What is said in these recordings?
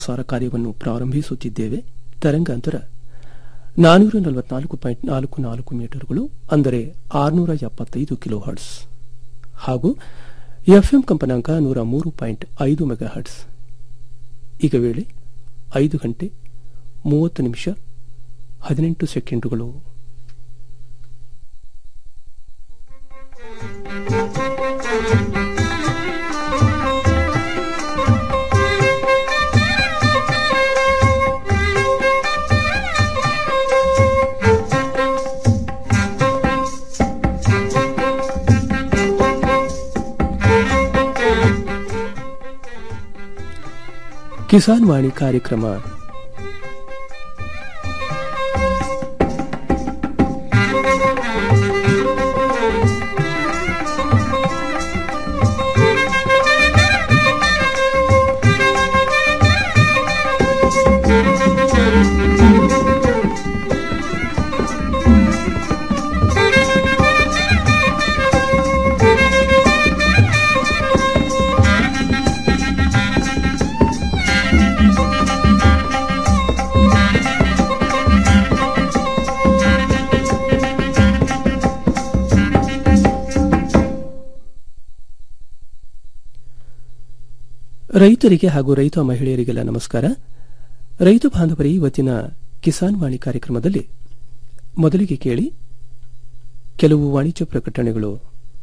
ಪ್ರಸಾರ ಕಾರ್ಯವನ್ನು ಪ್ರಾರಂಭಿಸುತ್ತಿದ್ದೇವೆ ತರಂಗಾಂತರ ನಾನೂರ ನಲವತ್ನಾಲ್ಕು ಪಾಯಿಂಟ್ ನಾಲ್ಕು ನಾಲ್ಕು ಮೀಟರ್ಗಳು ಅಂದರೆ ಆರುನೂರ ಎಪ್ಪತ್ತೈದು ಕಿಲೋ ಹರ್ಟ್ಸ್ ಹಾಗೂ ಎಫ್ಎಂ ಕಂಪನಾಂಕ ನೂರ ಮೂರು ಪಾಯಿಂಟ್ ಐದು ಮೆಗಾ ಹರ್ಟ್ಸ್ ಈಗ ವೇಳೆ ಐದು ಗಂಟೆ ಮೂವತ್ತು ನಿಮಿಷ ಹದಿನೆಂಟು ಸೆಕೆಂಡುಗಳು ಕಿಸಾನ್ ವಾಣಿ ಕಾರ್ಯಕ್ರಮ ರೈತರಿಗೆ ಹಾಗೂ ರೈತ ಮಹಿಳೆಯರಿಗೆಲ್ಲ ನಮಸ್ಕಾರ ರೈತ ಬಾಂಧವರೇ ಇವತ್ತಿನ ಕಿಸಾನ್ ವಾಣಿ ಕಾರ್ಯಕ್ರಮದಲ್ಲಿ ಮೊದಲಿಗೆ ಕೇಳಿ ಕೆಲವು ವಾಣಿಜ್ಯ ಪ್ರಕಟಣೆಗಳು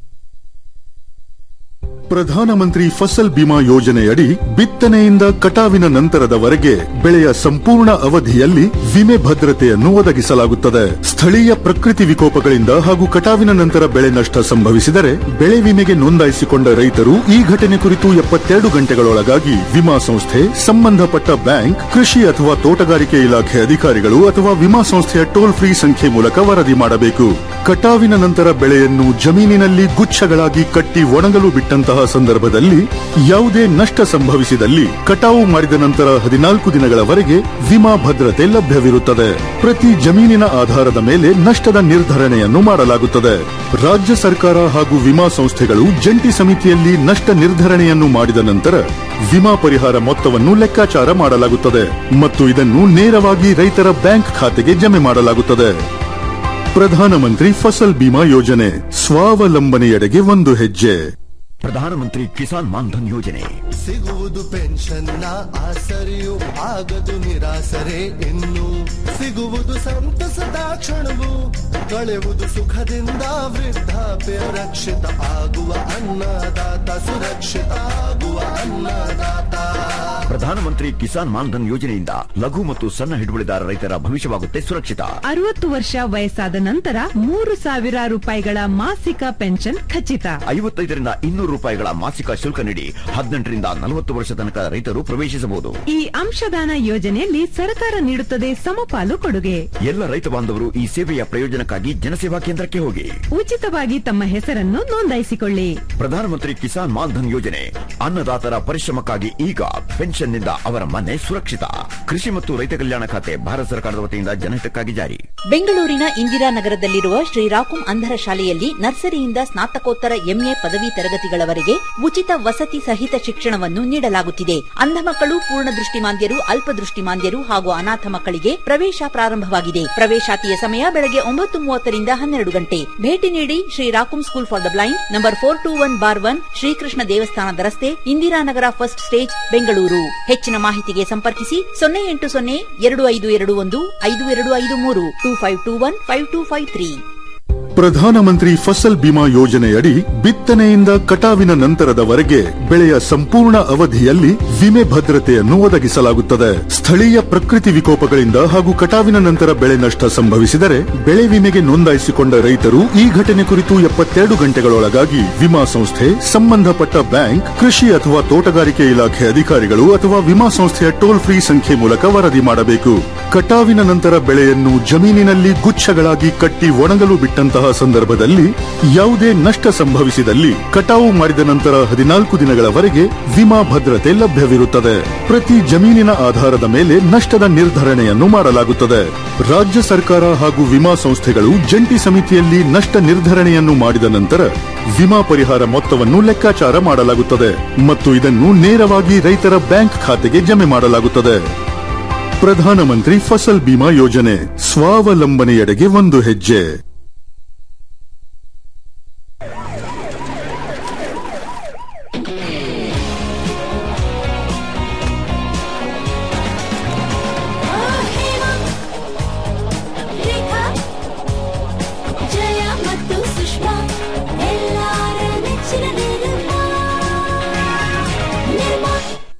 ಪ್ರಧಾನಮಂತ್ರಿ ಫಸಲ್ ಬಿಮಾ ಯೋಜನೆಯಡಿ ಬಿತ್ತನೆಯಿಂದ ಕಟಾವಿನ ನಂತರದವರೆಗೆ ಬೆಳೆಯ ಸಂಪೂರ್ಣ ಅವಧಿಯಲ್ಲಿ ವಿಮೆ ಭದ್ರತೆಯನ್ನು ಒದಗಿಸಲಾಗುತ್ತದೆ ಸ್ಥಳೀಯ ಪ್ರಕೃತಿ ವಿಕೋಪಗಳಿಂದ ಹಾಗೂ ಕಟಾವಿನ ನಂತರ ಬೆಳೆ ನಷ್ಟ ಸಂಭವಿಸಿದರೆ ಬೆಳೆ ವಿಮೆಗೆ ನೋಂದಾಯಿಸಿಕೊಂಡ ರೈತರು ಈ ಘಟನೆ ಕುರಿತು ಎಪ್ಪತ್ತೆರಡು ಗಂಟೆಗಳೊಳಗಾಗಿ ವಿಮಾ ಸಂಸ್ಥೆ ಸಂಬಂಧಪಟ್ಟ ಬ್ಯಾಂಕ್ ಕೃಷಿ ಅಥವಾ ತೋಟಗಾರಿಕೆ ಇಲಾಖೆ ಅಧಿಕಾರಿಗಳು ಅಥವಾ ವಿಮಾ ಸಂಸ್ಥೆಯ ಟೋಲ್ ಫ್ರೀ ಸಂಖ್ಯೆ ಮೂಲಕ ವರದಿ ಮಾಡಬೇಕು ಕಟಾವಿನ ನಂತರ ಬೆಳೆಯನ್ನು ಜಮೀನಿನಲ್ಲಿ ಗುಚ್ಛಗಳಾಗಿ ಕಟ್ಟಿ ಒಣಗಲು ಬಿಟ್ಟಂತಹ ಸಂದರ್ಭದಲ್ಲಿ ಯಾವುದೇ ನಷ್ಟ ಸಂಭವಿಸಿದಲ್ಲಿ ಕಟಾವು ಮಾಡಿದ ನಂತರ ಹದಿನಾಲ್ಕು ದಿನಗಳವರೆಗೆ ವಿಮಾ ಭದ್ರತೆ ಲಭ್ಯವಿರುತ್ತದೆ ಪ್ರತಿ ಜಮೀನಿನ ಆಧಾರದ ಮೇಲೆ ನಷ್ಟದ ನಿರ್ಧರಣೆಯನ್ನು ಮಾಡಲಾಗುತ್ತದೆ ರಾಜ್ಯ ಸರ್ಕಾರ ಹಾಗೂ ವಿಮಾ ಸಂಸ್ಥೆಗಳು ಜಂಟಿ ಸಮಿತಿಯಲ್ಲಿ ನಷ್ಟ ನಿರ್ಧರಣೆಯನ್ನು ಮಾಡಿದ ನಂತರ ವಿಮಾ ಪರಿಹಾರ ಮೊತ್ತವನ್ನು ಲೆಕ್ಕಾಚಾರ ಮಾಡಲಾಗುತ್ತದೆ ಮತ್ತು ಇದನ್ನು ನೇರವಾಗಿ ರೈತರ ಬ್ಯಾಂಕ್ ಖಾತೆಗೆ ಜಮೆ ಮಾಡಲಾಗುತ್ತದೆ ಪ್ರಧಾನಮಂತ್ರಿ ಫಸಲ್ ಬಿಮಾ ಯೋಜನೆ ಸ್ವಾವಲಂಬನೆಯೆಡೆಗೆ ಒಂದು ಹೆಜ್ಜೆ ಪ್ರಧಾನಮಂತ್ರಿ ಕಿಸಾನ್ ಮಾನ್ಧನ್ ಯೋಜನೆ ಸಿಗುವುದು ಪೆನ್ಷನ್ನ ಆಸರೆಯು ಆಗದು ನಿರಾಸರೆ ಇನ್ನು ಸಿಗುವುದು ಸಂತಸದ ಕ್ಷಣವು ಕಳೆವುದು ಸುಖದಿಂದ ವೃದ್ಧಾಪ್ಯ ರಕ್ಷಿತ ಆಗುವ ಅನ್ನದಾತ ಸುರಕ್ಷಿತ ಆಗುವ ಅನ್ನದಾತ ಪ್ರಧಾನಮಂತ್ರಿ ಕಿಸಾನ್ ಮಾನ್ಧನ್ ಯೋಜನೆಯಿಂದ ಲಘು ಮತ್ತು ಸಣ್ಣ ಹಿಡುವಳಿದಾರ ರೈತರ ಭವಿಷ್ಯವಾಗುತ್ತೆ ಸುರಕ್ಷಿತ ಅರವತ್ತು ವರ್ಷ ವಯಸ್ಸಾದ ನಂತರ ಮೂರು ಸಾವಿರ ರೂಪಾಯಿಗಳ ಮಾಸಿಕ ಪೆನ್ಷನ್ ಖಚಿತ ಐವತ್ತೈದರಿಂದ ಇನ್ನೂರು ರೂಪಾಯಿಗಳ ಮಾಸಿಕ ಶುಲ್ಕ ನೀಡಿ ಹದಿನೆಂಟರಿಂದ ನಲವತ್ತು ವರ್ಷ ತನಕ ರೈತರು ಪ್ರವೇಶಿಸಬಹುದು ಈ ಅಂಶದಾನ ಯೋಜನೆಯಲ್ಲಿ ಸರ್ಕಾರ ನೀಡುತ್ತದೆ ಸಮಪಾಲು ಕೊಡುಗೆ ಎಲ್ಲ ರೈತ ಬಾಂಧವರು ಈ ಸೇವೆಯ ಪ್ರಯೋಜನಕ್ಕಾಗಿ ಜನಸೇವಾ ಕೇಂದ್ರಕ್ಕೆ ಹೋಗಿ ಉಚಿತವಾಗಿ ತಮ್ಮ ಹೆಸರನ್ನು ನೋಂದಾಯಿಸಿಕೊಳ್ಳಿ ಪ್ರಧಾನಮಂತ್ರಿ ಕಿಸಾನ್ ಮಾನ್ಧನ್ ಯೋಜನೆ ಅನ್ನದಾತರ ಪರಿಶ್ರಮಕ್ಕಾಗಿ ಈಗ ಪೆನ್ಷನ್ನಿಂದ ಅವರ ಮನೆ ಸುರಕ್ಷಿತ ಕೃಷಿ ಮತ್ತು ರೈತ ಕಲ್ಯಾಣ ಖಾತೆ ಭಾರತ ಸರ್ಕಾರದ ವತಿಯಿಂದ ಜನಹಿತಕ್ಕಾಗಿ ಜಾರಿ ಬೆಂಗಳೂರಿನ ಇಂದಿರಾನಗರದಲ್ಲಿರುವ ಶ್ರೀರಾಕುಂ ಅಂಧರ ಶಾಲೆಯಲ್ಲಿ ನರ್ಸರಿಯಿಂದ ಸ್ನಾತಕೋತ್ತರ ಎಂಎ ಪದವಿ ತರಗತಿಗಳವರೆಗೆ ಉಚಿತ ವಸತಿ ಸಹಿತ ಶಿಕ್ಷಣವನ್ನು ನೀಡಲಾಗುತ್ತಿದೆ ಅಂಧ ಮಕ್ಕಳು ಪೂರ್ಣ ದೃಷ್ಟಿಮಾಂದ್ಯರು ಅಲ್ಪದೃಷ್ಟಿಮಾಂದ್ಯರು ಹಾಗೂ ಅನಾಥ ಮಕ್ಕಳಿಗೆ ಪ್ರವೇಶ ಪ್ರಾರಂಭವಾಗಿದೆ ಪ್ರವೇಶಾತಿಯ ಸಮಯ ಬೆಳಗ್ಗೆ ಒಂಬತ್ತು ಮೂವತ್ತರಿಂದ ಹನ್ನೆರಡು ಗಂಟೆ ಭೇಟಿ ನೀಡಿ ಶ್ರೀರಾಕುಂ school for the blind number four two one bar one Srikrishna ದೇವಸ್ಥಾನದ ರಸ್ತೆ ಇಂದಿರಾನಗರ ಫಸ್ಟ್ ಸ್ಟೇಜ್ ಬೆಂಗಳೂರು ಹೆಚ್ಚಿನ ಮಾಹಿತಿಗೆ ಸಂಪರ್ಕಿಸಿ ಸೊನ್ನೆ ಎಂಟು ಸೊನ್ನೆ ಎರಡು ಐದು ಎರಡು ಒಂದು ಐದು ಎರಡು ಐದು ಮೂರು two five two one five two five three Pradhan Mantri Fasal Bima ಯೋಜನೆಯಡಿ ಬಿತ್ತನೆಯಿಂದ ಕಟಾವಿನ ನಂತರದವರೆಗೆ ಬೆಳೆಯ ಸಂಪೂರ್ಣ ಅವಧಿಯಲ್ಲಿ ವಿಮೆ ಭದ್ರತೆಯನ್ನು ಒದಗಿಸಲಾಗುತ್ತದೆ ಸ್ಥಳೀಯ ಪ್ರಕೃತಿ ವಿಕೋಪಗಳಿಂದ ಹಾಗೂ ಕಟಾವಿನ ನಂತರ ಬೆಳೆ ನಷ್ಟ ಸಂಭವಿಸಿದರೆ ಬೆಳೆ ವಿಮೆಗೆ ನೋಂದಾಯಿಸಿಕೊಂಡ ರೈತರು ಈ ಘಟನೆ ಕುರಿತು ಎಪ್ಪತ್ತೆರಡು ಗಂಟೆಗಳೊಳಗಾಗಿ ವಿಮಾ ಸಂಸ್ಥೆ ಸಂಬಂಧಪಟ್ಟ ಬ್ಯಾಂಕ್ ಕೃಷಿ ಅಥವಾ ತೋಟಗಾರಿಕೆ ಇಲಾಖೆ ಅಧಿಕಾರಿಗಳು ಅಥವಾ ವಿಮಾ ಸಂಸ್ಥೆಯ ಟೋಲ್ ಫ್ರೀ ಸಂಖ್ಯೆ ಮೂಲಕ ವರದಿ ಮಾಡಬೇಕು ಕಟಾವಿನ ನಂತರ ಬೆಳೆಯನ್ನು ಜಮೀನಿನಲ್ಲಿ ಗುಚ್ಛಗಳಾಗಿ ಕಟ್ಟಿ ಒಣಗಲು ಬಿಟ್ಟಂತಹ ಸಂದರ್ಭದಲ್ಲಿ ಯಾವುದೇ ನಷ್ಟ ಸಂಭವಿಸಿದಲ್ಲಿ ಕಟಾವು ಮಾಡಿದ ನಂತರ ಹದಿನಾಲ್ಕು ದಿನಗಳವರೆಗೆ ವಿಮಾ ಭದ್ರತೆ ಲಭ್ಯವಿರುತ್ತದೆ ಪ್ರತಿ ಜಮೀನಿನ ಆಧಾರದ ಮೇಲೆ ನಷ್ಟದ ನಿರ್ಧರಣೆಯನ್ನು ಮಾಡಲಾಗುತ್ತದೆ ರಾಜ್ಯ ಸರ್ಕಾರ ಹಾಗೂ ವಿಮಾ ಸಂಸ್ಥೆಗಳು ಜಂಟಿ ಸಮಿತಿಯಲ್ಲಿ ನಷ್ಟ ನಿರ್ಧರಣೆಯನ್ನು ಮಾಡಿದ ನಂತರ ವಿಮಾ ಪರಿಹಾರ ಮೊತ್ತವನ್ನು ಲೆಕ್ಕಾಚಾರ ಮಾಡಲಾಗುತ್ತದೆ ಮತ್ತು ಇದನ್ನು ನೇರವಾಗಿ ರೈತರ ಬ್ಯಾಂಕ್ ಖಾತೆಗೆ ಜಮೆ ಮಾಡಲಾಗುತ್ತದೆ ಪ್ರಧಾನಮಂತ್ರಿ ಫಸಲ್ ಬಿಮಾ ಯೋಜನೆ ಸ್ವಾವಲಂಬನೆಯೆಡೆಗೆ ಒಂದು ಹೆಜ್ಜೆ ರೇಖಾ ಜಯ ಮತ್ತು ಸುಷ್ಮಾ ಎಲ್ಲಾರ ನೆಚ್ಚಿನ ನಿರ್ಮಾ ನಿರ್ಮಾ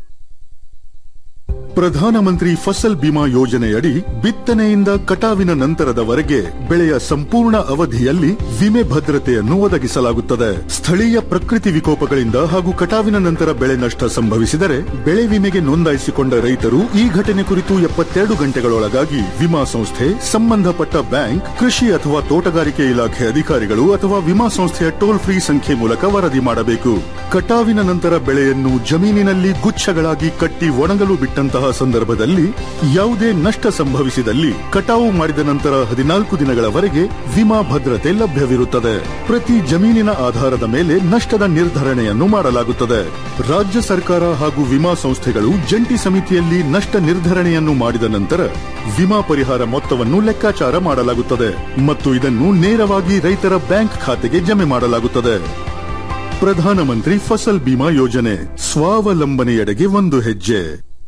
ಪ್ರಧಾನಮಂತ್ರಿ ಫಸಲ್ ಬಿಮಾ ಯೋಜನೆಯಡಿ ಬಿತ್ತನೆಯಿಂದ ಕಟಾವಿನ ನಂತರದವರೆಗೆ ಬೆಳೆಯ ಸಂಪೂರ್ಣ ಅವಧಿಯಲ್ಲಿ ವಿಮೆ ಭದ್ರತೆಯನ್ನು ಒದಗಿಸಲಾಗುತ್ತದೆ ಸ್ಥಳೀಯ ಪ್ರಕೃತಿ ವಿಕೋಪಗಳಿಂದ ಹಾಗೂ ಕಟಾವಿನ ನಂತರ ಬೆಳೆ ನಷ್ಟ ಸಂಭವಿಸಿದರೆ ಬೆಳೆ ವಿಮೆಗೆ ನೋಂದಾಯಿಸಿಕೊಂಡ ರೈತರು ಈ ಘಟನೆ ಕುರಿತು ಎಪ್ಪತ್ತೆರಡು ಗಂಟೆಗಳೊಳಗಾಗಿ ವಿಮಾ ಸಂಸ್ಥೆ ಸಂಬಂಧಪಟ್ಟ ಬ್ಯಾಂಕ್ ಕೃಷಿ ಅಥವಾ ತೋಟಗಾರಿಕೆ ಇಲಾಖೆ ಅಧಿಕಾರಿಗಳು ಅಥವಾ ವಿಮಾ ಸಂಸ್ಥೆಯ ಟೋಲ್ ಫ್ರೀ ಸಂಖ್ಯೆ ಮೂಲಕ ವರದಿ ಮಾಡಬೇಕು ಕಟಾವಿನ ನಂತರ ಬೆಳೆಯನ್ನು ಜಮೀನಿನಲ್ಲಿ ಗುಚ್ಛಗಳಾಗಿ ಕಟ್ಟಿ ಒಣಗಲು ಬಿಟ್ಟಂತಹ ಸಂದರ್ಭದಲ್ಲಿ ಯಾವುದೇ ನಷ್ಟ ಸಂಭವಿಸಿದಲ್ಲಿ ಕಟಾವು ಮಾಡಿದ ನಂತರ ಹದಿನಾಲ್ಕು ದಿನಗಳವರೆಗೆ ವಿಮಾ ಭದ್ರತೆ ಲಭ್ಯವಿರುತ್ತದೆ ಪ್ರತಿ ಜಮೀನಿನ ಆಧಾರದ ಮೇಲೆ ನಷ್ಟದ ನಿರ್ಧರಣೆಯನ್ನು ಮಾಡಲಾಗುತ್ತದೆ ರಾಜ್ಯ ಸರ್ಕಾರ ಹಾಗೂ ವಿಮಾ ಸಂಸ್ಥೆಗಳು ಜಂಟಿ ಸಮಿತಿಯಲ್ಲಿ ನಷ್ಟ ನಿರ್ಧರಣೆಯನ್ನು ಮಾಡಿದ ನಂತರ ವಿಮಾ ಪರಿಹಾರ ಮೊತ್ತವನ್ನು ಲೆಕ್ಕಾಚಾರ ಮಾಡಲಾಗುತ್ತದೆ ಮತ್ತು ಇದನ್ನು ನೇರವಾಗಿ ರೈತರ ಬ್ಯಾಂಕ್ ಖಾತೆಗೆ ಜಮೆ ಮಾಡಲಾಗುತ್ತದೆ ಪ್ರಧಾನಮಂತ್ರಿ ಫಸಲ್ ಬಿಮಾ ಯೋಜನೆ ಸ್ವಾವಲಂಬನೆಯೆಡೆಗೆ ಒಂದು ಹೆಜ್ಜೆ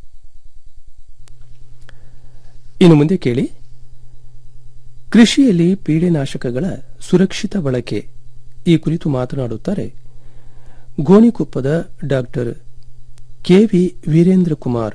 ಇನ್ನು ಮುಂದೆ ಕೇಳಿ ಕೃಷಿಯಲ್ಲಿ ಪೀಡೆನಾಶಕಗಳ ಸುರಕ್ಷಿತ ಬಳಕೆ ಈ ಕುರಿತು ಮಾತನಾಡುತ್ತಾರೆ ಗೋಣಿಕೊಪ್ಪದ ಡಾಕ್ಟರ್ ಕೆವಿ ವೀರೇಂದ್ರ ಕುಮಾರ್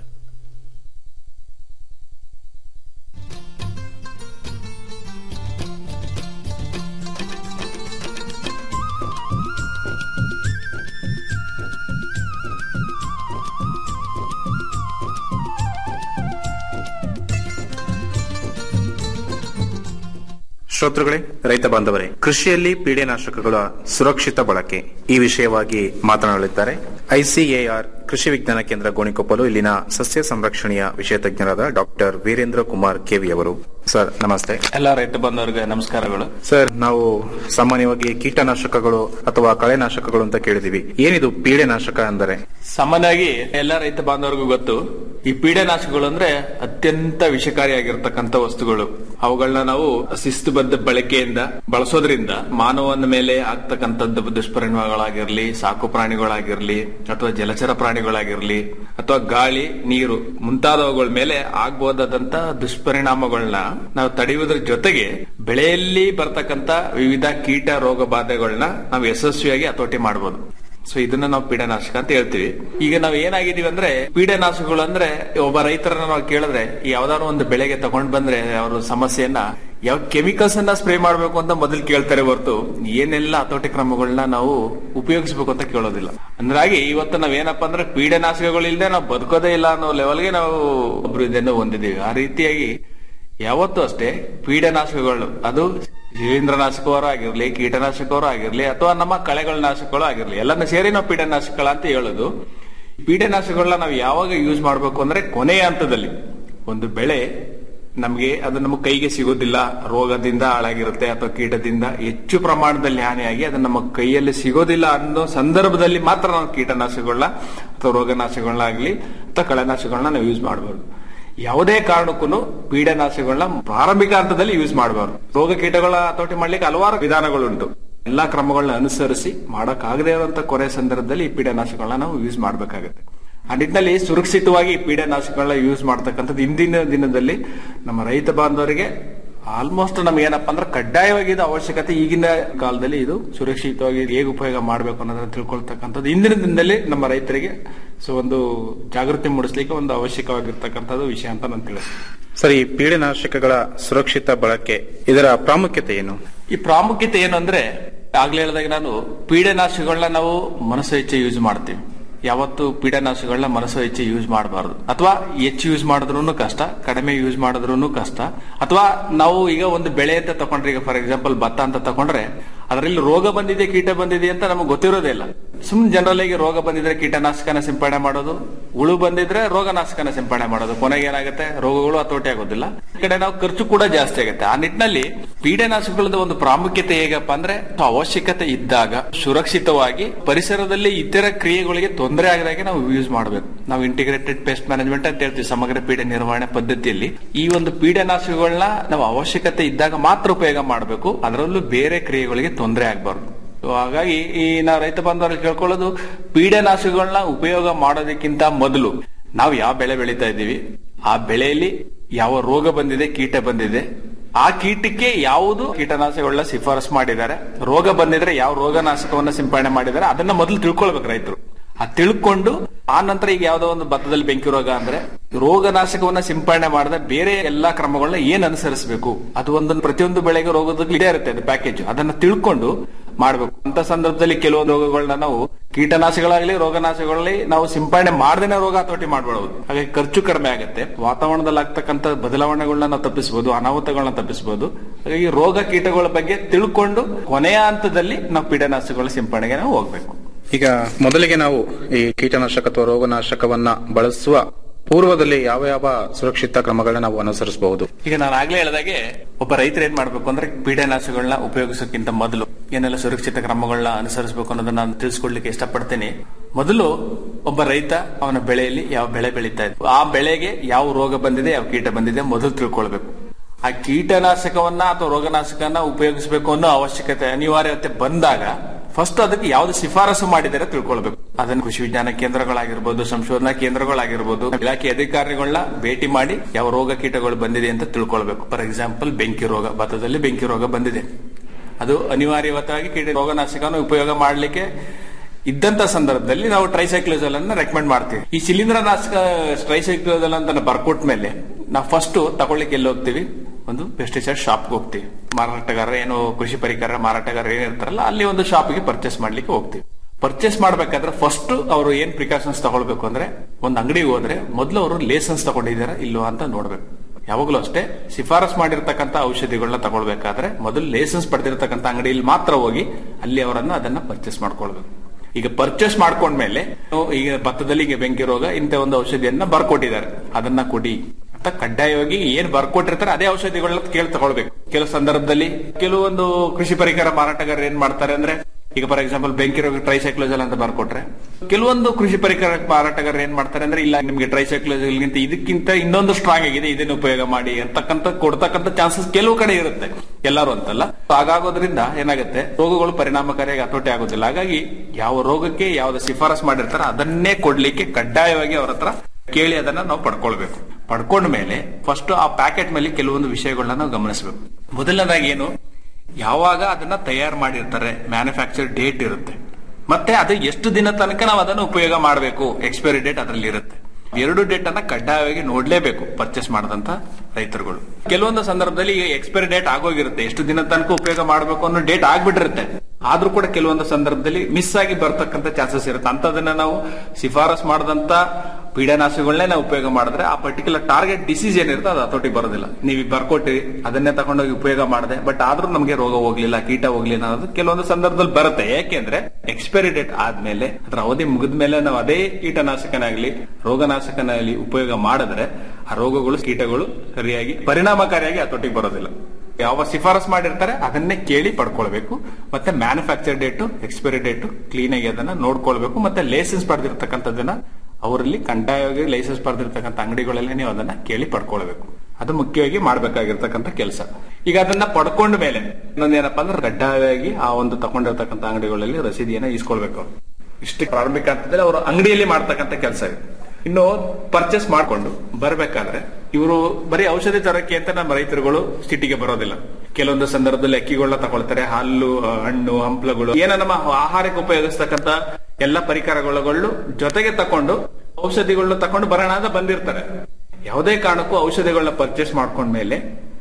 ಶ್ರೋತೃಗಳೇ ರೈತ ಬಾಂಧವರೇ ಕೃಷಿಯಲ್ಲಿ ಪೀಡೆನಾಶಕಗಳ ಸುರಕ್ಷಿತ ಬಳಕೆ ಈ ವಿಷಯವಾಗಿ ಮಾತನಾಡಲಿದ್ದಾರೆ ಐಸಿಎಆರ್ ಕೃಷಿ ವಿಜ್ಞಾನ ಕೇಂದ್ರ ಗೋಣಿಕೊಪ್ಪಲು ಇಲ್ಲಿನ ಸಸ್ಯ ಸಂರಕ್ಷಣೆಯ ವಿಷಯ ತಜ್ಞರಾದ ಡಾಕ್ಟರ್ ವೀರೇಂದ್ರ ಕುಮಾರ್ ಕೆವಿ ಅವರು ಸರ್ ನಮಸ್ತೆ ಎಲ್ಲ ರೈತ ಬಂಧುವರಿಗೆ ನಮಸ್ಕಾರಗಳು ಸರ್ ನಾವು ಸಾಮಾನ್ಯವಾಗಿ ಕೀಟನಾಶಕಗಳು ಅಥವಾ ಕಳೆನಾಶಕಗಳು ಅಂತ ಕೇಳಿದೀವಿ ಏನಿದು ಪೀಡೆನಾಶಕ ಅಂದರೆ ಸಾಮಾನ್ಯವಾಗಿ ಎಲ್ಲ ರೈತ ಬಾಂಧವರಿಗೂ ಗೊತ್ತು ಈ ಪೀಡೆನಾಶಕಗಳು ಅಂದ್ರೆ ಅತ್ಯಂತ ವಿಷಕಾರಿಯಾಗಿರ್ತಕ್ಕಂಥ ವಸ್ತುಗಳು ಅವುಗಳನ್ನ ನಾವು ಶಿಸ್ತುಬದ್ಧ ಬಳಕೆಯಿಂದ ಬಳಸೋದ್ರಿಂದ ಮಾನವನ ಮೇಲೆ ಆಗ್ತಕ್ಕಂಥದ್ದು ದುಷ್ಪರಿಣಾಮಗಳಾಗಿರ್ಲಿ ಸಾಕು ಪ್ರಾಣಿಗಳಾಗಿರ್ಲಿ ಅಥವಾ ಜಲಚರ ಪ್ರಾಣಿಗಳಾಗಿರ್ಲಿ ಅಥವಾ ಗಾಳಿ ನೀರು ಮುಂತಾದವುಗಳ ಮೇಲೆ ಆಗ್ಬೋದಾದಂತ ದುಷ್ಪರಿಣಾಮಗಳನ್ನ ನಾವು ತಡೆಯುವುದರ ಜೊತೆಗೆ ಬೆಳೆಯಲ್ಲಿ ಬರ್ತಕ್ಕಂತ ವಿವಿಧ ಕೀಟ ರೋಗ ಬಾಧೆಗಳನ್ನ ನಾವು ಯಶಸ್ವಿಯಾಗಿ ಹತೋಟಿ ಮಾಡಬಹುದು ಸೊ ಇದನ್ನ ನಾವು ಪೀಡನಾಶಕ ಅಂತ ಹೇಳ್ತೀವಿ ಈಗ ನಾವು ಏನಾಗಿದೀವಿ ಅಂದ್ರೆ ಪೀಡನಾಶಕಗಳು ಅಂದ್ರೆ ಒಬ್ಬ ರೈತರನ್ನ ನಾವು ಕೇಳಿದ್ರೆ ಯಾವ್ದಾದ್ರು ಒಂದು ಬೆಳೆಗೆ ತಗೊಂಡ್ ಬಂದ್ರೆ ಅವ್ರ ಸಮಸ್ಯೆಯನ್ನ ಯಾವ ಕೆಮಿಕಲ್ಸ್ ಅನ್ನ ಸ್ಪ್ರೇ ಮಾಡ್ಬೇಕು ಅಂತ ಮೊದಲು ಕೇಳ್ತಾರೆ ಹೊರತು ಏನೆಲ್ಲ ಹತೋಟಿ ಕ್ರಮಗಳನ್ನ ನಾವು ಉಪಯೋಗಿಸಬೇಕು ಅಂತ ಕೇಳೋದಿಲ್ಲ ಅಂದ್ರಾಗಿ ಇವತ್ತು ನಾವೇನಪ್ಪ ಅಂದ್ರೆ ಪೀಡನಾಶಕಗಳಿಲ್ಲದೆ ನಾವು ಬದುಕೋದೇ ಇಲ್ಲ ಅನ್ನೋ ಲೆವೆಲ್ಗೆ ನಾವು ಅಭಿವೃದ್ಧಿಯನ್ನು ಹೊಂದಿದೀವಿ ಆ ರೀತಿಯಾಗಿ ಯಾವತ್ತೂ ಅಷ್ಟೇ ಪೀಡನಾಶಕಗಳು ಅದು ಶಿಲೀಂಧ್ರನಾಶಕವರು ಆಗಿರ್ಲಿ ಕೀಟನಾಶಕವರು ಆಗಿರ್ಲಿ ಅಥವಾ ನಮ್ಮ ಕಳೆಗಳ ನಾಶಕಗಳು ಆಗಿರ್ಲಿ ಎಲ್ಲಾನು ಸೇರಿ ನಾವು ಪೀಡನಾಶಕಗಳ ಅಂತ ಹೇಳೋದು ಪೀಡನಾಶಕಗಳನ್ನ ನಾವು ಯಾವಾಗ ಯೂಸ್ ಮಾಡಬೇಕು ಅಂದ್ರೆ ಕೊನೆಯ ಹಂತದಲ್ಲಿ ಒಂದು ಬೆಳೆ ನಮಗೆ ಅದು ನಮ್ಮ ಕೈಗೆ ಸಿಗೋದಿಲ್ಲ ರೋಗದಿಂದ ಹಾಳಾಗಿರುತ್ತೆ ಅಥವಾ ಕೀಟದಿಂದ ಹೆಚ್ಚು ಪ್ರಮಾಣದಲ್ಲಿ ಹಾನಿಯಾಗಿ ಅದು ನಮ್ಮ ಕೈಯಲ್ಲಿ ಸಿಗೋದಿಲ್ಲ ಅನ್ನೋ ಸಂದರ್ಭದಲ್ಲಿ ಮಾತ್ರ ನಾವು ಕೀಟನಾಶಕಗಳನ್ನ ಅಥವಾ ರೋಗನಾಶಕಗಳನ್ನಾಗ್ಲಿ ಅಥವಾ ಕಳೆನಾಶಕಗಳನ್ನ ನಾವು ಯೂಸ್ ಮಾಡಬಾರ್ದು ಯಾವುದೇ ಕಾರಣಕ್ಕೂ ಪೀಡನಾಶಕಗಳನ್ನ ಪ್ರಾರಂಭಿಕ ಹಂತದಲ್ಲಿ ಯೂಸ್ ಮಾಡಬಾರ್ದು ರೋಗ ಕೀಟಗಳ ಹತೋಟಿ ಮಾಡ್ಲಿಕ್ಕೆ ಹಲವಾರು ವಿಧಾನಗಳುಂಟು ಎಲ್ಲಾ ಕ್ರಮಗಳನ್ನ ಅನುಸರಿಸಿ ಮಾಡಕ್ಕಾಗದೇ ಇರುವಂತ ಕೊನೆ ಸಂದರ್ಭದಲ್ಲಿ ಈ ಪೀಡನಾಶಕಗಳನ್ನ ನಾವು ಯೂಸ್ ಮಾಡಬೇಕಾಗುತ್ತೆ ಆ ನಿಟ್ಟಿನಲ್ಲಿ ಸುರಕ್ಷಿತವಾಗಿ ಈ ಪೀಡನಾಶಕಗಳನ್ನ ಯೂಸ್ ಮಾಡ್ತಕ್ಕಂಥದ್ದು ಇಂದಿನ ದಿನದಲ್ಲಿ ನಮ್ಮ ರೈತ ಬಾಂಧವರಿಗೆ ಆಲ್ಮೋಸ್ಟ್ ನಮ್ಗೆ ಏನಪ್ಪಾ ಅಂದ್ರೆ ಕಡ್ಡಾಯವಾಗಿ ಇದು ಅವಶ್ಯಕತೆ ಈಗಿನ ಕಾಲದಲ್ಲಿ ಇದು ಸುರಕ್ಷಿತವಾಗಿ ಹೇಗೆ ಉಪಯೋಗ ಮಾಡಬೇಕು ಅನ್ನೋದನ್ನ ತಿಳ್ಕೊಳ್ತಕ್ಕಂಥದ್ದು ಇಂದಿನ ದಿನದಲ್ಲಿ ನಮ್ಮ ರೈತರಿಗೆ ಸೊ ಒಂದು ಜಾಗೃತಿ ಮೂಡಿಸ್ಲಿಕ್ಕೆ ಒಂದು ಅವಶ್ಯಕವಾಗಿರ್ತಕ್ಕಂಥದ್ದು ವಿಷಯ ಅಂತ ನಾನು ತಿಳಿಸ್ತೀನಿ ಸರ್ ಈ ಪೀಡೆನಾಶಕಗಳ ಸುರಕ್ಷಿತ ಬಳಕೆ ಇದರ ಪ್ರಾಮುಖ್ಯತೆ ಏನು ಈ ಪ್ರಾಮುಖ್ಯತೆ ಏನು ಅಂದ್ರೆ ಆಗ್ಲೇ ಹೇಳಿದಾಗ ನಾನು ಪೀಡನಾಶಕಗಳನ್ನ ನಾವು ಮನಸ್ಸು ಹೆಚ್ಚು ಯೂಸ್ ಮಾಡ್ತೀವಿ ಯಾವತ್ತು ಪೀಡನಾಶಗಳನ್ನ ಮನಸ್ಸು ಹೆಚ್ಚು ಯೂಸ್ ಮಾಡಬಾರ್ದು ಅಥವಾ ಹೆಚ್ಚು ಯೂಸ್ ಮಾಡಿದ್ರು ಕಷ್ಟ ಕಡಿಮೆ ಯೂಸ್ ಮಾಡಿದ್ರು ಕಷ್ಟ ಅಥವಾ ನಾವು ಈಗ ಒಂದು ಬೆಳೆ ಅಂತ ತಗೊಂಡ್ರೆ ಈಗ ಫಾರ್ ಎಕ್ಸಾಂಪಲ್ ಭತ್ತ ಅಂತ ತಗೊಂಡ್ರೆ ಅದರಲ್ಲಿ ರೋಗ ಬಂದಿದೆ ಕೀಟ ಬಂದಿದೆ ಅಂತ ನಮಗೆ ಗೊತ್ತಿರೋದೇ ಇಲ್ಲ ಸುಮ್ಮನೆ ಜನರಲ್ ಆಗಿ ರೋಗ ಬಂದಿದ್ರೆ ಕೀಟನಾಶಕನ ಸಿಂಪಡಣೆ ಮಾಡೋದು ಹುಳು ಬಂದಿದ್ರೆ ರೋಗನಾಶಕನ ಸಿಂಪಡಣೆ ಮಾಡೋದು ಕೊನೆಗೆ ಏನಾಗುತ್ತೆ ರೋಗಗಳು ಹತೋಟಿ ಆಗೋದಿಲ್ಲ ಈ ಕಡೆ ನಾವು ಖರ್ಚು ಕೂಡ ಜಾಸ್ತಿ ಆಗುತ್ತೆ ಆ ನಿಟ್ಟಿನಲ್ಲಿ ಪೀಡನಾಶಕಗಳದ ಒಂದು ಪ್ರಾಮುಖ್ಯತೆ ಹೇಗಪ್ಪ ಅಂದ್ರೆ ಅವಶ್ಯಕತೆ ಇದ್ದಾಗ ಸುರಕ್ಷಿತವಾಗಿ ಪರಿಸರದಲ್ಲಿ ಇತರ ಕ್ರಿಯೆಗಳಿಗೆ ತೊಂದರೆ ಆಗದಾಗೆ ನಾವು ಯೂಸ್ ಮಾಡಬೇಕು ನಾವು ಇಂಟಿಗ್ರೇಟೆಡ್ ಪೇಸ್ಟ್ ಮ್ಯಾನೇಜ್ಮೆಂಟ್ ಅಂತ ಹೇಳ್ತೀವಿ ಸಮಗ್ರ ಪೀಡೆ ನಿರ್ವಹಣೆ ಪದ್ಧತಿಯಲ್ಲಿ ಈ ಒಂದು ಪೀಡನಾಶಕಗಳನ್ನ ನಾವು ಅವಶ್ಯಕತೆ ಇದ್ದಾಗ ಮಾತ್ರ ಉಪಯೋಗ ಮಾಡಬೇಕು ಅದರಲ್ಲೂ ಬೇರೆ ಕ್ರಿಯೆಗಳಿಗೆ ತೊಂದರೆ ಆಗಬಾರ್ದು So ಹಾಗಾಗಿ ಈ ನಾವು ರೈತ ಬಾಂಧವರಲ್ಲಿ ಕೇಳ್ಕೊಳ್ಳೋದು ಪೀಡನಾಶಕಗಳನ್ನ ಉಪಯೋಗ ಮಾಡೋದಕ್ಕಿಂತ ಮೊದಲು ನಾವು ಯಾವ ಬೆಳೆ ಬೆಳೀತಾ ಇದ್ದೀವಿ ಆ ಬೆಳೆಯಲ್ಲಿ ಯಾವ ರೋಗ ಬಂದಿದೆ ಕೀಟ ಬಂದಿದೆ ಆ ಕೀಟಕ್ಕೆ ಯಾವುದು ಕೀಟನಾಶಕಗಳನ್ನ ಶಿಫಾರಸು ಮಾಡಿದ್ದಾರೆ ರೋಗ ಬಂದಿದ್ರೆ ಯಾವ ರೋಗನಾಶಕವನ್ನ ಸಿಂಪಡಣೆ ಮಾಡಿದ್ದಾರೆ ಅದನ್ನ ಮೊದಲು ತಿಳ್ಕೊಳ್ಬೇಕು ರೈತರು ಆ ತಿಳ್ಕೊಂಡು ಆ ನಂತರ ಈಗ ಯಾವ್ದೋ ಒಂದು ಭತ್ತದಲ್ಲಿ ಬೆಂಕಿ ರೋಗ ಅಂದ್ರೆ ರೋಗನಾಶಕವನ್ನ ಸಿಂಪಡಣೆ ಮಾಡದೆ ಬೇರೆ ಎಲ್ಲಾ ಕ್ರಮಗಳನ್ನ ಏನ್ ಅನುಸರಿಸಬೇಕು ಅದು ಒಂದು ಪ್ರತಿಯೊಂದು ಬೆಳೆಗೆ ರೋಗದ ಇದೇ ಇರುತ್ತೆ ಅದು ಪ್ಯಾಕೇಜ್ ಅದನ್ನ ತಿಳ್ಕೊಂಡು ಮಾಡ್ಬೇಕು ಅಂತ ಸಂದರ್ಭದಲ್ಲಿ ಕೆಲವೊಂದು ರೋಗಗಳನ್ನ ನಾವು ಕೀಟನಾಶಕಗಳಾಗಲಿ ರೋಗನಾಶಕಗಳಲ್ಲಿ ನಾವು ಸಿಂಪಡಣೆ ಮಾಡದೇನೆ ರೋಗ ಹತೋಟಿ ಮಾಡಬಹುದು ಹಾಗಾಗಿ ಖರ್ಚು ಕಡಿಮೆ ಆಗುತ್ತೆ ವಾತಾವರಣದಲ್ಲಿ ಆಗ್ತಕ್ಕಂಥ ಬದಲಾವಣೆಗಳನ್ನ ನಾವು ತಪ್ಪಿಸಬಹುದು ಅನಾಹುತಗಳನ್ನ ತಪ್ಪಿಸಬಹುದು ಹಾಗಾಗಿ ರೋಗ ಕೀಟಗಳ ಬಗ್ಗೆ ತಿಳ್ಕೊಂಡು ಕೊನೆಯ ಹಂತದಲ್ಲಿ ನಾವು ಪೀಡನಾಶಕಗಳ ಸಿಂಪಡಣೆಗೆ ನಾವು ಹೋಗ್ಬೇಕು ಈಗ ಮೊದಲಿಗೆ ನಾವು ಈ ಕೀಟನಾಶಕ ಅಥವಾ ರೋಗನಾಶಕವನ್ನ ಬಳಸುವ ಪೂರ್ವದಲ್ಲಿ ಯಾವ ಯಾವ ಸುರಕ್ಷಿತ ಕ್ರಮಗಳನ್ನ ನಾವು ಅನುಸರಿಸಬಹುದು ಈಗ ನಾನು ಆಗ್ಲೇ ಹೇಳಿದಾಗೆ ಒಬ್ಬ ರೈತರು ಏನ್ ಮಾಡ್ಬೇಕು ಅಂದ್ರೆ ಪೀಡನಾಶಕಗಳನ್ನ ಉಪಯೋಗಿಸೋಕ್ಕಿಂತ ಮೊದಲು ಏನೆಲ್ಲ ಸುರಕ್ಷಿತ ಕ್ರಮಗಳನ್ನ ಅನುಸರಿಸಬೇಕು ಅನ್ನೋದನ್ನ ನಾನು ತಿಳಿಸ್ಕೊಡ್ಲಿಕ್ಕೆ ಇಷ್ಟಪಡ್ತೀನಿ ಮೊದಲು ಒಬ್ಬ ರೈತ ಅವನ ಬೆಳೆಯಲ್ಲಿ ಯಾವ ಬೆಳೆ ಬೆಳೀತಾ ಇದ್ದ ಆ ಬೆಳೆಗೆ ಯಾವ ರೋಗ ಬಂದಿದೆ ಯಾವ ಕೀಟ ಬಂದಿದೆ ಮೊದಲು ತಿಳ್ಕೊಳ್ಬೇಕು ಆ ಕೀಟನಾಶಕವನ್ನ ಅಥವಾ ರೋಗನಾಶಕನ ಉಪಯೋಗಿಸಬೇಕು ಅನ್ನೋ ಅವಶ್ಯಕತೆ ಅನಿವಾರ್ಯತೆ ಬಂದಾಗ ಫಸ್ಟ್ ಅದಕ್ಕೆ ಯಾವ್ದು ಶಿಫಾರಸು ಮಾಡಿದರೆ ತಿಳ್ಕೊಳ್ಬೇಕು ಅದನ್ನ ಕೃಷಿ ವಿಜ್ಞಾನ ಕೇಂದ್ರಗಳಾಗಿರ್ಬೋದು ಸಂಶೋಧನಾ ಕೇಂದ್ರಗಳಾಗಿರ್ಬೋದು ಇಲಾಖೆ ಅಧಿಕಾರಿಗಳನ್ನ ಭೇಟಿ ಮಾಡಿ ಯಾವ ರೋಗ ಕೀಟಗಳು ಬಂದಿದೆ ಅಂತ ತಿಳ್ಕೊಳ್ಬೇಕು ಫಾರ್ ಎಕ್ಸಾಂಪಲ್ ಬೆಂಕಿ ರೋಗ ಭತ್ತದಲ್ಲಿ ಬೆಂಕಿ ರೋಗ ಬಂದಿದೆ ಅದು ಅನಿವಾರ್ಯವಾಗಿ ಕೀಟ ರೋಗನಾಶಕನ ಉಪಯೋಗ ಮಾಡಲಿಕ್ಕೆ ಇದ್ದಂತ ಸಂದರ್ಭದಲ್ಲಿ ನಾವು ಟ್ರೈಸೈಕ್ಲೋಸಲ್ ಅನ್ನ ರೆಕಮೆಂಡ್ ಮಾಡ್ತೀವಿ ಈ ಶಿಲೀಂಧ್ರನಾಶಕ ಟ್ರೈಸೈಕ್ಲೋಸಲ್ ಅಂತ ಬರ್ಕೊಟ್ ಮೇಲೆ ನಾವು ಫಸ್ಟ್ ತಗೊಳ್ಳಿಕ್ಕೆ ಎಲ್ಲಿ ಹೋಗ್ತೀವಿ ಒಂದು ಪೆಸ್ಟಿಸೈಡ್ ಶಾಪ್ಗೆ ಹೋಗ್ತೀವಿ ಮಾರಾಟಗಾರ ಏನು ಕೃಷಿ ಪರಿಕರ ಮಾರಾಟಗಾರ ಏನಿರ್ತಾರಲ್ಲ ಅಲ್ಲಿ ಒಂದು ಶಾಪ್ಗೆ ಪರ್ಚೇಸ್ ಮಾಡ್ಲಿಕ್ಕೆ ಹೋಗ್ತೀವಿ ಪರ್ಚೇಸ್ ಮಾಡ್ಬೇಕಾದ್ರೆ ಫಸ್ಟ್ ಅವರು ಏನ್ ಪ್ರಿಕಾಷನ್ಸ್ ತಗೊಳ್ಬೇಕು ಅಂದ್ರೆ ಒಂದು ಅಂಗಡಿಗೆ ಹೋದ್ರೆ ಮೊದಲು ಅವರು ಲೇಸನ್ಸ್ ತಗೊಂಡಿದ್ದಾರಾ ಇಲ್ವಾ ಅಂತ ನೋಡ್ಬೇಕು ಯಾವಾಗಲೂ ಅಷ್ಟೇ ಶಿಫಾರಸ್ ಮಾಡಿರ್ತಕ್ಕಂಥ ಔಷಧಿಗಳನ್ನ ತಗೊಳ್ಬೇಕಾದ್ರೆ ಮೊದಲು ಲೈಸೆನ್ಸ್ ಪಡೆದಿರ್ತಕ್ಕಂಥ ಅಂಗಡಿಯಲ್ಲಿ ಮಾತ್ರ ಹೋಗಿ ಅಲ್ಲಿ ಅವರನ್ನ ಅದನ್ನ ಪರ್ಚೇಸ್ ಮಾಡ್ಕೊಳ್ಬೇಕು ಈಗ ಪರ್ಚೇಸ್ ಮಾಡ್ಕೊಂಡ್ಮೇಲೆ ನೀವು ಈಗ ಭತ್ತದಲ್ಲಿ ಈಗ ಬೆಂಕಿ ರೋಗ ಇಂಥ ಒಂದು ಔಷಧಿಯನ್ನ ಬರ್ಕೊಟ್ಟಿದ್ದಾರೆ ಅದನ್ನ ಕೊಡಿ ಅಂತ ಕಡ್ಡಾಯವಾಗಿ ಏನ್ ಬರ್ಕೊಟ್ಟಿರ್ತಾರೆ ಅದೇ ಔಷಧಿಗಳನ್ನ ಕೇಳಿ ತಗೊಳ್ಬೇಕು ಕೆಲವು ಸಂದರ್ಭದಲ್ಲಿ ಕೆಲವೊಂದು ಕೃಷಿ ಪರಿಕರ ಮಾರಾಟಗಾರರು ಏನ್ ಮಾಡ್ತಾರೆ ಅಂದ್ರೆ ಈಗ ಫಾರ್ ಎಕ್ಸಾಂಪಲ್ ಬೆಂಕಿ ರೋಗ ಟ್ರೈಸೈಕ್ಲೋಜಲ್ ಅಂತ ಬರ್ಕೊಟ್ರೆ ಕೆಲವೊಂದು ಕೃಷಿ ಪರಿಕರ ಮಾರಾಟಗಾರರು ಏನ್ ಮಾಡ್ತಾರೆ ಅಂದ್ರೆ ಇಲ್ಲ ನಿಮ್ಗೆ ಟ್ರೈಸೈಕ್ಲೋಜಲ್ಗಿಂತ ಇದಕ್ಕಿಂತ ಇನ್ನೊಂದು ಸ್ಟ್ರಾಂಗ್ ಆಗಿದೆ ಇದನ್ನ ಉಪಯೋಗ ಮಾಡಿ ಅಂತಕ್ಕಂಥ ಕೊಡ್ತಕ್ಕಂಥ ಚಾನ್ಸಸ್ ಕೆಲವು ಕಡೆ ಇರುತ್ತೆ ಎಲ್ಲರೂ ಅಂತಲ್ಲ ಹಾಗಾಗೋದ್ರಿಂದ ಏನಾಗುತ್ತೆ ರೋಗಗಳು ಪರಿಣಾಮಕಾರಿಯಾಗಿ ಹತೋಟಿ ಆಗೋದಿಲ್ಲ ಹಾಗಾಗಿ ಯಾವ ರೋಗಕ್ಕೆ ಯಾವ್ದು ಶಿಫಾರಸ್ ಮಾಡಿರ್ತಾರೆ ಅದನ್ನೇ ಕೊಡ್ಲಿಕ್ಕೆ ಕಡ್ಡಾಯವಾಗಿ ಅವ್ರ ಹತ್ರ ಕೇಳಿ ಅದನ್ನ ನಾವು ಪಡ್ಕೊಳ್ಬೇಕು ಪಡ್ಕೊಂಡ ಮೇಲೆ ಫಸ್ಟ್ ಆ ಪ್ಯಾಕೆಟ್ ಮೇಲೆ ಕೆಲವೊಂದು ವಿಷಯಗಳನ್ನ ನಾವು ಗಮನಿಸಬೇಕು ಮೊದಲನೇದಾಗಿ ಏನು ಯಾವಾಗ ಅದನ್ನ ತಯಾರು ಮಾಡಿರ್ತಾರೆ ಮ್ಯಾನುಫ್ಯಾಕ್ಚರ್ ಡೇಟ್ ಇರುತ್ತೆ ಮತ್ತೆ ಅದು ಎಷ್ಟು ದಿನ ತನಕ ನಾವು ಅದನ್ನು ಉಪಯೋಗ ಮಾಡಬೇಕು ಎಕ್ಸ್ಪೈರಿ ಡೇಟ್ ಅದರಲ್ಲಿ ಇರುತ್ತೆ ಎರಡು ಡೇಟ್ ಅನ್ನ ಕಡ್ಡಾಯವಾಗಿ ನೋಡ್ಲೇಬೇಕು ಪರ್ಚೇಸ್ ಮಾಡದಂತ ರೈತರುಗಳು ಕೆಲವೊಂದು ಸಂದರ್ಭದಲ್ಲಿ ಈಗ ಎಕ್ಸ್ಪೈರಿ ಡೇಟ್ ಆಗೋಗಿರುತ್ತೆ ಎಷ್ಟು ದಿನ ತನಕ ಉಪಯೋಗ ಮಾಡಬೇಕು ಅನ್ನೋ ಡೇಟ್ ಆಗ್ಬಿಟ್ಟಿರುತ್ತೆ ಆದ್ರೂ ಕೂಡ ಕೆಲವೊಂದು ಸಂದರ್ಭದಲ್ಲಿ ಮಿಸ್ ಆಗಿ ಬರ್ತಕ್ಕಂಥ ಚಾನ್ಸಸ್ ಇರುತ್ತೆ ಅಂತದನ್ನ ನಾವು ಶಿಫಾರಸ್ ಮಾಡದಂತ ಪೀಡನಾಶಕಗಳನ್ನೇ ನಾವು ಉಪಯೋಗ ಮಾಡಿದ್ರೆ ಆ ಪರ್ಟಿಕ್ಯುಲರ್ ಟಾರ್ಗೆಟ್ ಡಿಸೀಸ್ ಏನಿರುತ್ತೆ ಅದು ಹತೋಟಿ ಬರೋದಿಲ್ಲ ನೀವು ಈಗ ಬರ್ಕೊಟ್ಟಿರಿ ಅದನ್ನೇ ತಗೊಂಡೋಗಿ ಉಪಯೋಗ ಮಾಡಿದೆ ಬಟ್ ಆದ್ರೂ ನಮಗೆ ರೋಗ ಹೋಗ್ಲಿಲ್ಲ ಕೀಟ ಹೋಗ್ಲಿಲ್ಲ ಅನ್ನೋದು ಕೆಲವೊಂದು ಸಂದರ್ಭದಲ್ಲಿ ಬರುತ್ತೆ ಯಾಕೆಂದ್ರೆ ಎಕ್ಸ್ಪೈರಿ ಡೇಟ್ ಆದ್ಮೇಲೆ ಅದ್ರ ಅವಧಿ ಮುಗಿದ ಮೇಲೆ ನಾವು ಅದೇ ಕೀಟನಾಶಕನಾಗ್ಲಿ ರೋಗನಾಶಕನಾಗ್ಲಿ ಉಪಯೋಗ ಮಾಡಿದ್ರೆ ಆ ರೋಗಗಳು ಕೀಟಗಳು ಸರಿಯಾಗಿ ಪರಿಣಾಮಕಾರಿಯಾಗಿ ಹತೋಟಿಗೆ ಬರೋದಿಲ್ಲ ಯಾವ ಶಿಫಾರಸ್ ಮಾಡಿರ್ತಾರೆ ಅದನ್ನೇ ಕೇಳಿ ಪಡ್ಕೊಳ್ಬೇಕು ಮತ್ತೆ manufacture date expiry date clean ಆಗಿ ಅದನ್ನ ನೋಡ್ಕೊಳ್ಬೇಕು ಮತ್ತೆ ಲೈಸೆನ್ಸ್ ಪಡೆದಿರ್ತಕ್ಕಂಥದ್ದನ್ನ ಅವರಲ್ಲಿ ಕಡ್ಡಾಯವಾಗಿ ಲೈಸೆನ್ಸ್ ಪಡೆದಿರ್ತಕ್ಕಂಥ ಅಂಗಡಿಗಳಲ್ಲಿ ನೀವು ಅದನ್ನ ಕೇಳಿ ಪಡ್ಕೊಳ್ಬೇಕು ಅದು ಮುಖ್ಯವಾಗಿ ಮಾಡ್ಬೇಕಾಗಿರ್ತಕ್ಕಂಥ ಕೆಲಸ ಈಗ ಅದನ್ನ ಪಡ್ಕೊಂಡ ಮೇಲೆ ಇನ್ನೊಂದೇನಪ್ಪ ಅಂದ್ರೆ ಕಡ್ಡಾಯವಾಗಿ ಆ ಒಂದು ತಗೊಂಡಿರ್ತಕ್ಕಂಥ ಅಂಗಡಿಗಳಲ್ಲಿ ರಸೀದಿಯನ್ನ ಇಸ್ಕೊಳ್ಬೇಕು ಅವ್ರು. ಇಷ್ಟು ಪ್ರಾರಂಭಿಕ ಹಂತದಲ್ಲಿ ಅವರು ಅಂಗಡಿಯಲ್ಲಿ ಮಾಡ್ತಕ್ಕಂಥ ಕೆಲಸ ಇದೆ ಇನ್ನು ಪರ್ಚೇಸ್ ಮಾಡ್ಕೊಂಡು ಬರ್ಬೇಕಾದ್ರೆ ಇವರು ಬರೀ ಔಷಧಿ ತರಕ್ಕೆ ಅಂತ ನಮ್ಮ ರೈತರುಗಳು ಸಿಟಿಗೆ ಬರೋದಿಲ್ಲ ಕೆಲವೊಂದು ಸಂದರ್ಭದಲ್ಲಿ ಅಕ್ಕಿಗಳನ್ನ ತಗೊಳ್ತಾರೆ ಹಾಲು ಹಣ್ಣು ಹಂಪ್ಲಗಳು ಏನ ನಮ್ಮ ಆಹಾರಕ್ಕೆ ಉಪಯೋಗಿಸ್ತಕ್ಕಂಥ ಎಲ್ಲ ಪರಿಕರಗಳು ಜೊತೆಗೆ ತಕೊಂಡು ಔಷಧಿಗಳನ್ನ ತಕೊಂಡು ಬರೋಣ ಅಂತ ಬಂದಿರ್ತಾರೆ ಯಾವುದೇ ಕಾರಣಕ್ಕೂ ಔಷಧಿಗಳನ್ನ ಪರ್ಚೇಸ್ ಮಾಡ್ಕೊಂಡ್ಮೇಲೆ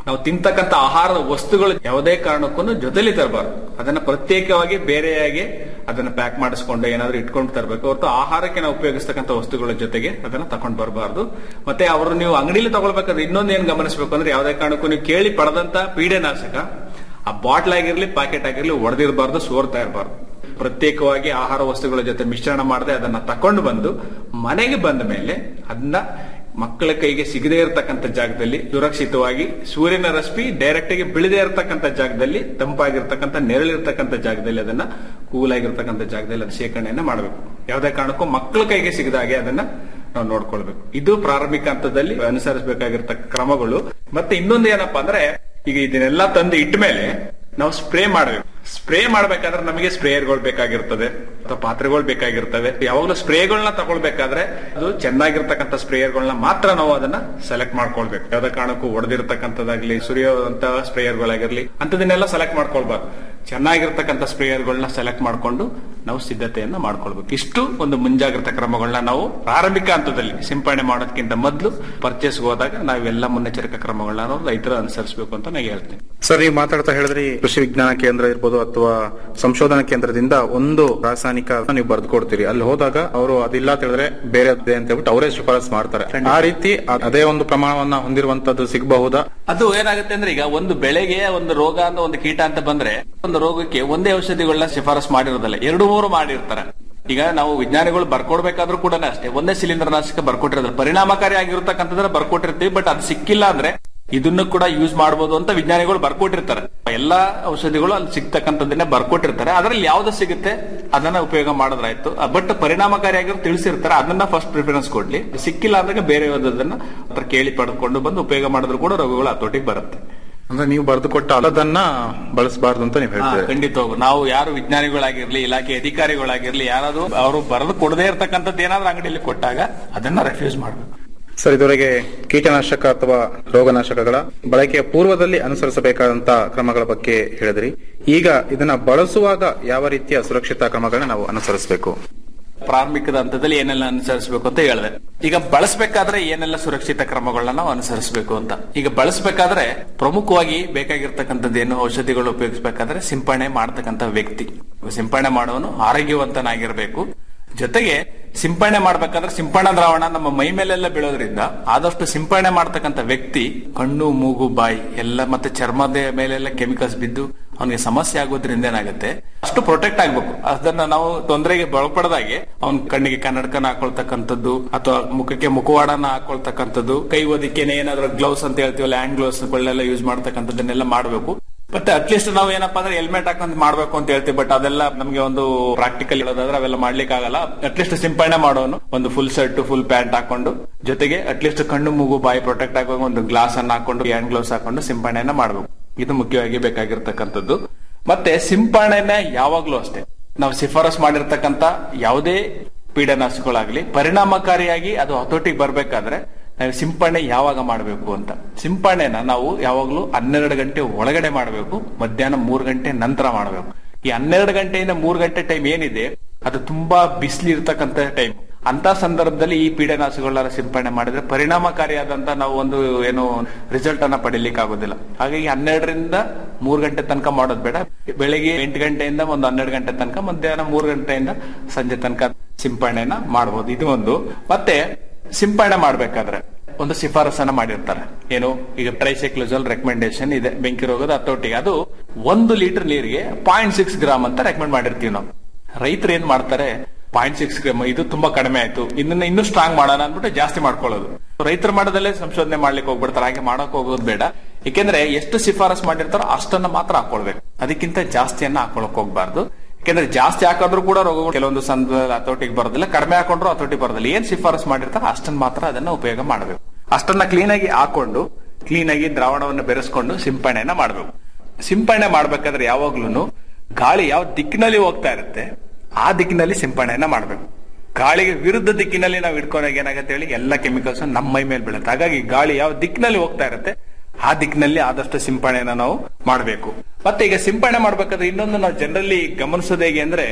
ನಾವು ತಿಂತಕ್ಕಂತ ಆಹಾರದ ವಸ್ತುಗಳು ಯಾವುದೇ ಕಾರಣಕ್ಕೂ ಜೊತೆಲಿ ತರಬಾರ್ದು ಅದನ್ನ ಪ್ರತ್ಯೇಕವಾಗಿ ಬೇರೆಯಾಗಿ ಅದನ್ನ ಪ್ಯಾಕ್ ಮಾಡಿಸ್ಕೊಂಡು ಏನಾದ್ರೂ ಇಟ್ಕೊಂಡು ತರಬೇಕು ಹೊರತು ಆಹಾರಕ್ಕೆ ನಾವು ಉಪಯೋಗಿಸ್ತಕ್ಕಂಥ ವಸ್ತುಗಳ ಜೊತೆಗೆ ಅದನ್ನ ತಗೊಂಡ್ ಬರಬಾರ್ದು ಮತ್ತೆ ಅವರು ನೀವು ಅಂಗಡಿಲಿ ತಗೊಳ್ಬೇಕಾದ್ರೆ ಇನ್ನೊಂದು ಏನ್ ಗಮನಿಸಬೇಕು ಅಂದ್ರೆ ಯಾವುದೇ ಕಾರಣಕ್ಕೂ ನೀವು ಕೇಳಿ ಪಡೆದಂತ ಪೀಡೆನಾಶಕ ಆ ಬಾಟ್ಲ್ ಆಗಿರ್ಲಿ ಪ್ಯಾಕೆಟ್ ಆಗಿರ್ಲಿ ಒಡೆದಿರಬಾರ್ದು ಸೋರ್ತಾ ಇರಬಾರ್ದು ಪ್ರತ್ಯೇಕವಾಗಿ ಆಹಾರ ವಸ್ತುಗಳ ಜೊತೆ ಮಿಶ್ರಣ ಮಾಡದೆ ಅದನ್ನ ತಕೊಂಡು ಬಂದು ಮನೆಗೆ ಬಂದ ಮೇಲೆ ಅದನ್ನ ಮಕ್ಕಳ ಕೈಗೆ ಸಿಗದೇ ಇರತಕ್ಕಂತ ಜಾಗದಲ್ಲಿ ಸುರಕ್ಷಿತವಾಗಿ ಸೂರ್ಯನ ರಶ್ಮಿ ಡೈರೆಕ್ಟ್ ಆಗಿ ಬೀಳದೇ ಇರತಕ್ಕಂತ ಜಾಗದಲ್ಲಿ ತಂಪಾಗಿರ್ತಕ್ಕಂಥ ನೆರಳಿರ್ತಕ್ಕಂಥ ಜಾಗದಲ್ಲಿ ಅದನ್ನ ಕೂಲ್ ಆಗಿರ್ತಕ್ಕಂಥ ಜಾಗದಲ್ಲಿ ಅದು ಶೇಖರಣೆಯನ್ನ ಮಾಡಬೇಕು ಯಾವುದೇ ಕಾರಣಕ್ಕೂ ಮಕ್ಕಳ ಕೈಗೆ ಸಿಗದ ಹಾಗೆ ಅದನ್ನ ನಾವು ನೋಡ್ಕೊಳ್ಬೇಕು ಇದು ಪ್ರಾರಂಭಿಕ ಹಂತದಲ್ಲಿ ಅನುಸರಿಸಬೇಕಾಗಿರ್ತಕ್ಕ ಕ್ರಮಗಳು ಮತ್ತೆ ಇನ್ನೊಂದು ಏನಪ್ಪಾ ಅಂದ್ರೆ ಈಗ ಇದನ್ನೆಲ್ಲ ತಂದು ಇಟ್ಟ ಮೇಲೆ ನಾವು ಸ್ಪ್ರೇ ಮಾಡಬೇಕು ಸ್ಪ್ರೇ ಮಾಡ್ಬೇಕಾದ್ರೆ ನಮಗೆ ಸ್ಪ್ರೇಯರ್ಗಳು ಬೇಕಾಗಿರ್ತದೆ ಅಥವಾ ಪಾತ್ರೆಗಳು ಬೇಕಾಗಿರ್ತವೆ ಯಾವಾಗಲೂ ಸ್ಪ್ರೇಗಳನ್ನ ತಗೊಳ್ಬೇಕಾದ್ರೆ ಅದು ಚೆನ್ನಾಗಿರ್ತಕ್ಕಂಥ ಸ್ಪ್ರೇಯರ್ಗಳನ್ನ ಮಾತ್ರ ನಾವು ಅದನ್ನ ಸೆಲೆಕ್ಟ್ ಮಾಡ್ಕೊಳ್ಬೇಕು ಯಾವ್ದೇ ಕಾರಣಕ್ಕೂ ಒಡೆದಿರ್ತಕ್ಕಂಥದ್ದಾಗ್ಲಿ ಸುರಿಯೋಂತ ಸ್ಪ್ರೇಯರ್ಗಳಾಗಿರ್ಲಿ ಅಂತದನ್ನೆಲ್ಲ ಸೆಲೆಕ್ಟ್ ಮಾಡ್ಕೊಳ್ಬಾರ್ದು ಚೆನ್ನಾಗಿರ್ತಕ್ಕಂಥ ಸ್ಪ್ರೇಯರ್ಗಳನ್ನ ಸೆಲೆಕ್ಟ್ ಮಾಡ್ಕೊಂಡು ನಾವು ಸಿದ್ಧತೆಯನ್ನ ಮಾಡ್ಕೊಳ್ಬೇಕು ಇಷ್ಟು ಒಂದು ಮುಂಜಾಗ್ರತಾ ಕ್ರಮಗಳನ್ನ ನಾವು ಪ್ರಾರಂಭಿಕ ಹಂತದಲ್ಲಿ ಸಿಂಪಡಣೆ ಮಾಡೋದಕ್ಕಿಂತ ಮೊದಲು ಪರ್ಚೇಸ್ ಹೋದಾಗ ನಾವೆಲ್ಲ ಮುನ್ನೆಚ್ಚರಿಕಾ ಕ್ರಮಗಳನ್ನ ನಾವು ರೈತರು ಅನುಸರಿಸಬೇಕು ಅಂತ ನಾನು ಹೇಳ್ತೀನಿ ಸರ್ ನೀವು ಮಾತಾಡ್ತಾ ಹೇಳಿದ್ರಿ ಕೃಷಿ ವಿಜ್ಞಾನ ಕೇಂದ್ರ ಇರ್ಬೋದು ಅಥವಾ ಸಂಶೋಧನಾ ಕೇಂದ್ರದಿಂದ ಒಂದು ರಾಸಾಯನಿಕ ನೀವು ಬರೆದು ಕೊಡ್ತೀರಿ ಅಲ್ಲಿ ಹೋದಾಗ ಅವರು ಅದಿಲ್ಲ ಅಂತ ಹೇಳಿದ್ರೆ ಬೇರೆ ಅಂತ ಹೇಳ್ಬಿಟ್ಟು ಅವರೇ ಶಿಫಾರಸ್ ಮಾಡ್ತಾರೆ ಆ ರೀತಿ ಅ- ಅದೇ ಒಂದು ಪ್ರಮಾಣವನ್ನ ಹೊಂದಿರುವಂತದ್ದು ಸಿಗಬಹುದಾ ಅದು ಏನಾಗುತ್ತೆ ಅಂದ್ರೆ ಈಗ ಒಂದು ಬೆಳೆಗೆ ಒಂದು ರೋಗ ಅಂತ ಒಂದು ಕೀಟ ಅಂತ ಬಂದ್ರೆ ಒಂದು ರೋಗಕ್ಕೆ ಒಂದೇ ಔಷಧಿಗಳನ್ನ ಶಿಫಾರಸ್ ಮಾಡಿರೋದಲ್ಲ ಎರಡು ಮೂರು ಮಾಡಿರ್ತಾರೆ ಈಗ ನಾವು ವಿಜ್ಞಾನಿಗಳು ಬರ್ಕೊಡ್ಬೇಕಾದ್ರೂ ಕೂಡ ಅಷ್ಟೇ ಒಂದೇ ಸಿಲಿಂಡರ್ ನಾಶಕ ಬರ್ಕೊಟ್ಟಿರೋದ್ರ ಪರಿಣಾಮಕಾರಿ ಆಗಿರ್ತಕ್ಕಂಥದ್ರ ಬರ್ಕೊಟ್ಟಿರ್ತೀವಿ ಬಟ್ ಅದು ಸಿಕ್ಕಿಲ್ಲ ಅಂದ್ರೆ ಇದನ್ನು ಕೂಡ ಯೂಸ್ ಮಾಡಬಹುದು ಅಂತ ವಿಜ್ಞಾನಿಗಳು ಬರ್ಕೊಟ್ಟಿರ್ತಾರೆ ಎಲ್ಲಾ ಔಷಧಿಗಳು ಅಲ್ಲಿ ಸಿಗ್ತಕ್ಕಂಥದ್ದನ್ನೇ ಬರ್ಕೊಟ್ಟಿರ್ತಾರೆ ಅದ್ರಲ್ಲಿ ಯಾವ್ದು ಸಿಗುತ್ತೆ ಅದನ್ನ ಉಪಯೋಗ ಮಾಡಿದ್ರಾಯ್ತು ಬಟ್ ಪರಿಣಾಮಕಾರಿಯಾಗಿರೋ ತಿಳಿಸಿರ್ತಾರೆ ಅದನ್ನ ಫಸ್ಟ್ ಪ್ರಿಫರೆನ್ಸ್ ಕೊಡ್ಲಿ ಸಿಕ್ಕಿಲ್ಲ ಅಂದಾಗ ಬೇರೆ ಯಾವ್ದನ್ನ ಹತ್ರ ಕೇಳಿ ಪಡೆದುಕೊಂಡು ಬಂದು ಉಪಯೋಗ ಮಾಡಿದ್ರು ಕೂಡ ರೋಗಗಳು ಹತೋಟಿಗೆ ಬರುತ್ತೆ ಅಂದ್ರೆ ನೀವು ಬರೆದು ಕೊಟ್ಟ ಅದನ್ನ ಬಳಸಬಾರ್ದು ಅಂತ ನೀವು ಹಾ, ಹೇಳ್ತೀರಿ ಖಂಡಿತವಾಗೂ ನಾವು ಯಾರು ವಿಜ್ಞಾನಿಗಳಾಗಿರ್ಲಿ ಇಲಾಖೆ ಅಧಿಕಾರಿಗಳಾಗಿರ್ಲಿ ಯಾರಾದ್ರೂ ಅವರು ಬರೆದು ಕೊಡದೇ ಇರತಕ್ಕಂಥದ್ದು ಏನಾದ್ರೂ ಅಂಗಡಿಯಲ್ಲಿ ಕೊಟ್ಟಾಗ ಅದನ್ನ ರೆಫ್ಯೂಸ್ ಮಾಡಬೇಕು ಸರ್ ಇದುವರೆಗೆ ಕೀಟನಾಶಕ ಅಥವಾ ರೋಗನಾಶಕಗಳ ಬಳಕೆಯ ಪೂರ್ವದಲ್ಲಿ ಅನುಸರಿಸಬೇಕಾದಂತ ಕ್ರಮಗಳ ಬಗ್ಗೆ ಹೇಳಿದ್ರಿ ಈಗ ಇದನ್ನ ಬಳಸುವಾಗ ಯಾವ ರೀತಿಯ ಸುರಕ್ಷಿತ ಕ್ರಮಗಳನ್ನ ನಾವು ಅನುಸರಿಸಬೇಕು ಪ್ರಾರಂಭಿಕದ ಹಂತದಲ್ಲಿ ಏನೆಲ್ಲ ಅನುಸರಿಸಬೇಕು ಅಂತ ಹೇಳಿದೆ ಈಗ ಬಳಸಬೇಕಾದ್ರೆ ಏನೆಲ್ಲ ಸುರಕ್ಷಿತ ಕ್ರಮಗಳನ್ನ ನಾವು ಅನುಸರಿಸಬೇಕು ಅಂತ ಈಗ ಬಳಸಬೇಕಾದ್ರೆ ಪ್ರಮುಖವಾಗಿ ಬೇಕಾಗಿರ್ತಕ್ಕಂಥದ್ದು ಏನು ಔಷಧಿಗಳು ಉಪಯೋಗಿಸಬೇಕಾದ್ರೆ ಸಿಂಪಡಣೆ ಮಾಡತಕ್ಕಂಥ ವ್ಯಕ್ತಿ ಸಿಂಪಡಣೆ ಮಾಡುವನು ಆರೋಗ್ಯವಂತನಾಗಿರ್ಬೇಕು ಜೊತೆಗೆ ಸಿಂಪಡಣೆ ಮಾಡ್ಬೇಕಾದ್ರೆ ಸಿಂಪಡಣಾ ದ್ರಾವಣ ನಮ್ಮ ಮೈ ಮೇಲೆಲ್ಲ ಬೀಳೋದ್ರಿಂದ ಆದಷ್ಟು ಸಿಂಪಡಣೆ ಮಾಡ್ತಕ್ಕಂಥ ವ್ಯಕ್ತಿ ಕಣ್ಣು ಮೂಗು ಬಾಯಿ ಎಲ್ಲ ಮತ್ತೆ ಚರ್ಮದ ಮೇಲೆಲ್ಲ ಕೆಮಿಕಲ್ಸ್ ಬಿದ್ದು ಅವನಿಗೆ ಸಮಸ್ಯೆ ಆಗೋದ್ರಿಂದ ಏನಾಗುತ್ತೆ ಅಷ್ಟು ಪ್ರೊಟೆಕ್ಟ್ ಆಗ್ಬೇಕು ಅದನ್ನ ನಾವು ತೊಂದರೆಗೆ ಒಳಪಡದಾಗೆ ಅವ್ನ ಕಣ್ಣಿಗೆ ಕನ್ನಡಕನ ಹಾಕೊಳ್ತಕ್ಕಂಥದ್ದು ಅಥವಾ ಮುಖಕ್ಕೆ ಮುಖವಾಡನ ಹಾಕೊಳ್ತಕ್ಕಂಥದ್ದು ಕೈ ಓದಿಕೆನೆ ಏನಾದ್ರು ಗ್ಲೌಸ್ ಅಂತ ಹೇಳ್ತೀವಲ್ಲ ಹ್ಯಾಂಡ್ ಗ್ಲೌಸ್ ಗಳನ್ನೆಲ್ಲ ಯೂಸ್ ಮಾಡ್ತಕ್ಕಂಥದ್ದನ್ನೆಲ್ಲ ಮಾಡಬೇಕು ಮತ್ತೆ ಅಟ್ಲೀಸ್ಟ್ ನಾವು ಏನಪ್ಪಾ ಅಂದ್ರೆ ಹೆಲ್ಮೆಟ್ ಹಾಕೊಂಡ್ ಮಾಡ್ಬೇಕು ಅಂತ ಹೇಳ್ತೀವಿ ಬಟ್ ಅದೆಲ್ಲ ನಮಗೆ ಒಂದು ಪ್ರಾಕ್ಟಿಕಲ್ ಹೇಳೋದಾದ್ರೆ ಅವೆಲ್ಲ ಮಾಡ್ಲಿಕ್ಕೆ ಆಗಲ್ಲ ಅಟ್ಲೀಸ್ಟ್ ಸಿಂಪಡಣೆ ಮಾಡೋನು ಒಂದು ಫುಲ್ ಶರ್ಟ್ ಫುಲ್ ಪ್ಯಾಂಟ್ ಹಾಕೊಂಡು ಜೊತೆಗೆ ಅಟ್ಲೀಸ್ಟ್ ಕಣ್ಣು ಮೂಗು ಬಾಯಿ ಪ್ರೊಟೆಕ್ಟ್ ಆಗುವಾಗ ಒಂದು ಗ್ಲಾಸ್ ಅನ್ನ ಹಾಕೊಂಡು ಹ್ಯಾಂಡ್ ಗ್ಲೌಸ್ ಹಾಕೊಂಡು ಸಿಂಪಡಣೆನ ಮಾಡಬೇಕು ಇದು ಮುಖ್ಯವಾಗಿ ಬೇಕಾಗಿರ್ತಕ್ಕಂಥದ್ದು ಮತ್ತೆ ಸಿಂಪಡಣೆನ ಯಾವಾಗ್ಲೂ ಅಷ್ಟೇ ನಾವು ಶಿಫಾರಸ್ ಮಾಡಿರ್ತಕ್ಕಂಥ ಯಾವುದೇ ಪೀಡನಾಶಕಗಳಾಗ್ಲಿ ಪರಿಣಾಮಕಾರಿಯಾಗಿ ಅದು ಹತೋಟಿಗೆ ಬರ್ಬೇಕಾದ್ರೆ ನಾವು ಸಿಂಪಡಣೆ ಯಾವಾಗ ಮಾಡಬೇಕು ಅಂತ ಸಿಂಪಡಣೆನ ನಾವು ಯಾವಾಗ್ಲೂ ಹನ್ನೆರಡು ಗಂಟೆ ಒಳಗಡೆ ಮಾಡಬೇಕು ಮಧ್ಯಾಹ್ನ ಮೂರು ಗಂಟೆ ನಂತರ ಮಾಡಬೇಕು ಈ ಹನ್ನೆರಡು ಗಂಟೆಯಿಂದ ಮೂರು ಗಂಟೆ ಟೈಮ್ ಏನಿದೆ ಅದು ತುಂಬಾ ಬಿಸಿಲು ಇರ್ತಕ್ಕಂಥ ಟೈಮ್ ಅಂತ ಸಂದರ್ಭದಲ್ಲಿ ಈ ಪೀಡನಾಶಕಗಳನ್ನ ಸಿಂಪಡಣೆ ಮಾಡಿದ್ರೆ ಪರಿಣಾಮಕಾರಿಯಾದಂತ ನಾವು ಒಂದು ಏನು ರಿಸಲ್ಟ್ ಅನ್ನ ಪಡಿಲಿಕ್ಕೆ ಆಗೋದಿಲ್ಲ ಹಾಗಾಗಿ ಹನ್ನೆರಡರಿಂದ ಮೂರು ಗಂಟೆ ತನಕ ಮಾಡೋದು ಬೇಡ ಬೆಳಿಗ್ಗೆ ಎಂಟು ಗಂಟೆಯಿಂದ ಒಂದು ಹನ್ನೆರಡು ಗಂಟೆ ತನಕ ಮಧ್ಯಾಹ್ನ ಮೂರು ಗಂಟೆಯಿಂದ ಸಂಜೆ ತನಕ ಸಿಂಪಡಣೆನ ಮಾಡಬಹುದು ಇದು ಒಂದು ಮತ್ತೆ ಸಿಂಪಡಣೆ ಮಾಡ್ಬೇಕಾದ್ರೆ ಒಂದು ಶಿಫಾರಸನ್ನ ಮಾಡಿರ್ತಾರೆ ಏನು ಈಗ ಟ್ರೈಸೈಕ್ಲೋಜಲ್ ರೆಕಮೆಂಡೇಶನ್ ಇದೆ ಬೆಂಕಿ ರೋಗದ ಹತೋಟಿಗೆ ಅದು ಒಂದು ಲೀಟರ್ ನೀರಿಗೆ ಪಾಯಿಂಟ್ ಸಿಕ್ಸ್ ಗ್ರಾಮ್ ಅಂತ ರೆಕಮೆಂಡ್ ಮಾಡಿರ್ತೀವಿ ನಾವು ರೈತರು ಏನ್ ಮಾಡ್ತಾರೆ ಪಾಯಿಂಟ್ ಸಿಕ್ಸ್ ಗ್ರಾಮ್ ಇದು ತುಂಬಾ ಕಡಿಮೆ ಆಯ್ತು ಇದನ್ನ ಇನ್ನೂ ಸ್ಟ್ರಾಂಗ್ ಮಾಡೋಣ ಅಂದ್ಬಿಟ್ಟು ಜಾಸ್ತಿ ಮಾಡ್ಕೊಳ್ಳೋದು ರೈತರು ಮಾಡೋದಲ್ಲೇ ಸಂಶೋಧನೆ ಮಾಡ್ಲಿಕ್ಕೆ ಹೋಗ್ಬಿಡ್ತಾರೆ ಹಾಗೆ ಮಾಡಕ್ ಹೋಗೋದು ಬೇಡ ಯಾಕೆಂದ್ರೆ ಎಷ್ಟು ಶಿಫಾರಸ್ ಮಾಡಿರ್ತಾರೋ ಅಷ್ಟನ್ನ ಮಾತ್ರ ಹಾಕೊಳ್ಬೇಕು ಅದಕ್ಕಿಂತ ಜಾಸ್ತಿಯನ್ನ ಹಾಕೊಳಕ್ ಹೋಗ್ಬಾರ್ದು ಯಾಕೆಂದ್ರೆ ಜಾಸ್ತಿ ಹಾಕಿದ್ರು ಕೂಡ ರೋಗಗಳು ಕೆಲವೊಂದು ಸಂದರ್ಭದಲ್ಲಿ ಹತೋಟಿಗೆ ಬರೋದಿಲ್ಲ ಕಡಿಮೆ ಹಾಕೊಂಡ್ರು ಹತೋಟಿ ಬರೋದಿಲ್ಲ ಏನ್ ಶಿಫಾರಸ್ ಮಾಡಿರ್ತಾರೋ ಅಷ್ಟನ್ನ ಮಾತ್ರ ಅದನ್ನ ಉಪಯೋಗ ಮಾಡಬೇಕು ಅಷ್ಟನ್ನ ಕ್ಲೀನ್ ಆಗಿ ಹಾಕೊಂಡು ಕ್ಲೀನ್ ಆಗಿ ದ್ರಾವಣವನ್ನು ಬೆರೆಸ್ಕೊಂಡು ಸಿಂಪಡಣೆನ ಮಾಡಬೇಕು ಸಿಂಪಡಣೆ ಮಾಡ್ಬೇಕಾದ್ರೆ ಯಾವಾಗ್ಲೂ ಗಾಳಿ ಯಾವ ದಿಕ್ಕಿನಲ್ಲಿ ಹೋಗ್ತಾ ಇರುತ್ತೆ ಆ ದಿಕ್ಕಿನಲ್ಲಿ ಸಿಂಪಡಣೆನ ಮಾಡಬೇಕು ಗಾಳಿಗೆ ವಿರುದ್ಧ ದಿಕ್ಕಿನಲ್ಲಿ ನಾವು ಇಟ್ಕೊಂಡಾಗ ಏನಾಗುತ್ತೆ ಹೇಳಿ ಎಲ್ಲ ಕೆಮಿಕಲ್ಸ್ ನಮ್ಮ ಮೈ ಮೇಲೆ ಬೀಳುತ್ತೆ ಹಾಗಾಗಿ ಗಾಳಿ ಯಾವ ದಿಕ್ಕಿನಲ್ಲಿ ಹೋಗ್ತಾ ಇರುತ್ತೆ ಆ ದಿಕ್ಕಿನಲ್ಲಿ ಆದಷ್ಟು ಸಿಂಪಡಣೆನ ನಾವು ಮಾಡಬೇಕು ಮತ್ತೆ ಈಗ ಸಿಂಪಡಣೆ ಮಾಡ್ಬೇಕಾದ್ರೆ ಇನ್ನೊಂದು ನಾವು ಜನರಲ್ಲಿ ಗಮನಿಸೋದು ಹೇಗೆ ಅಂದ್ರೆ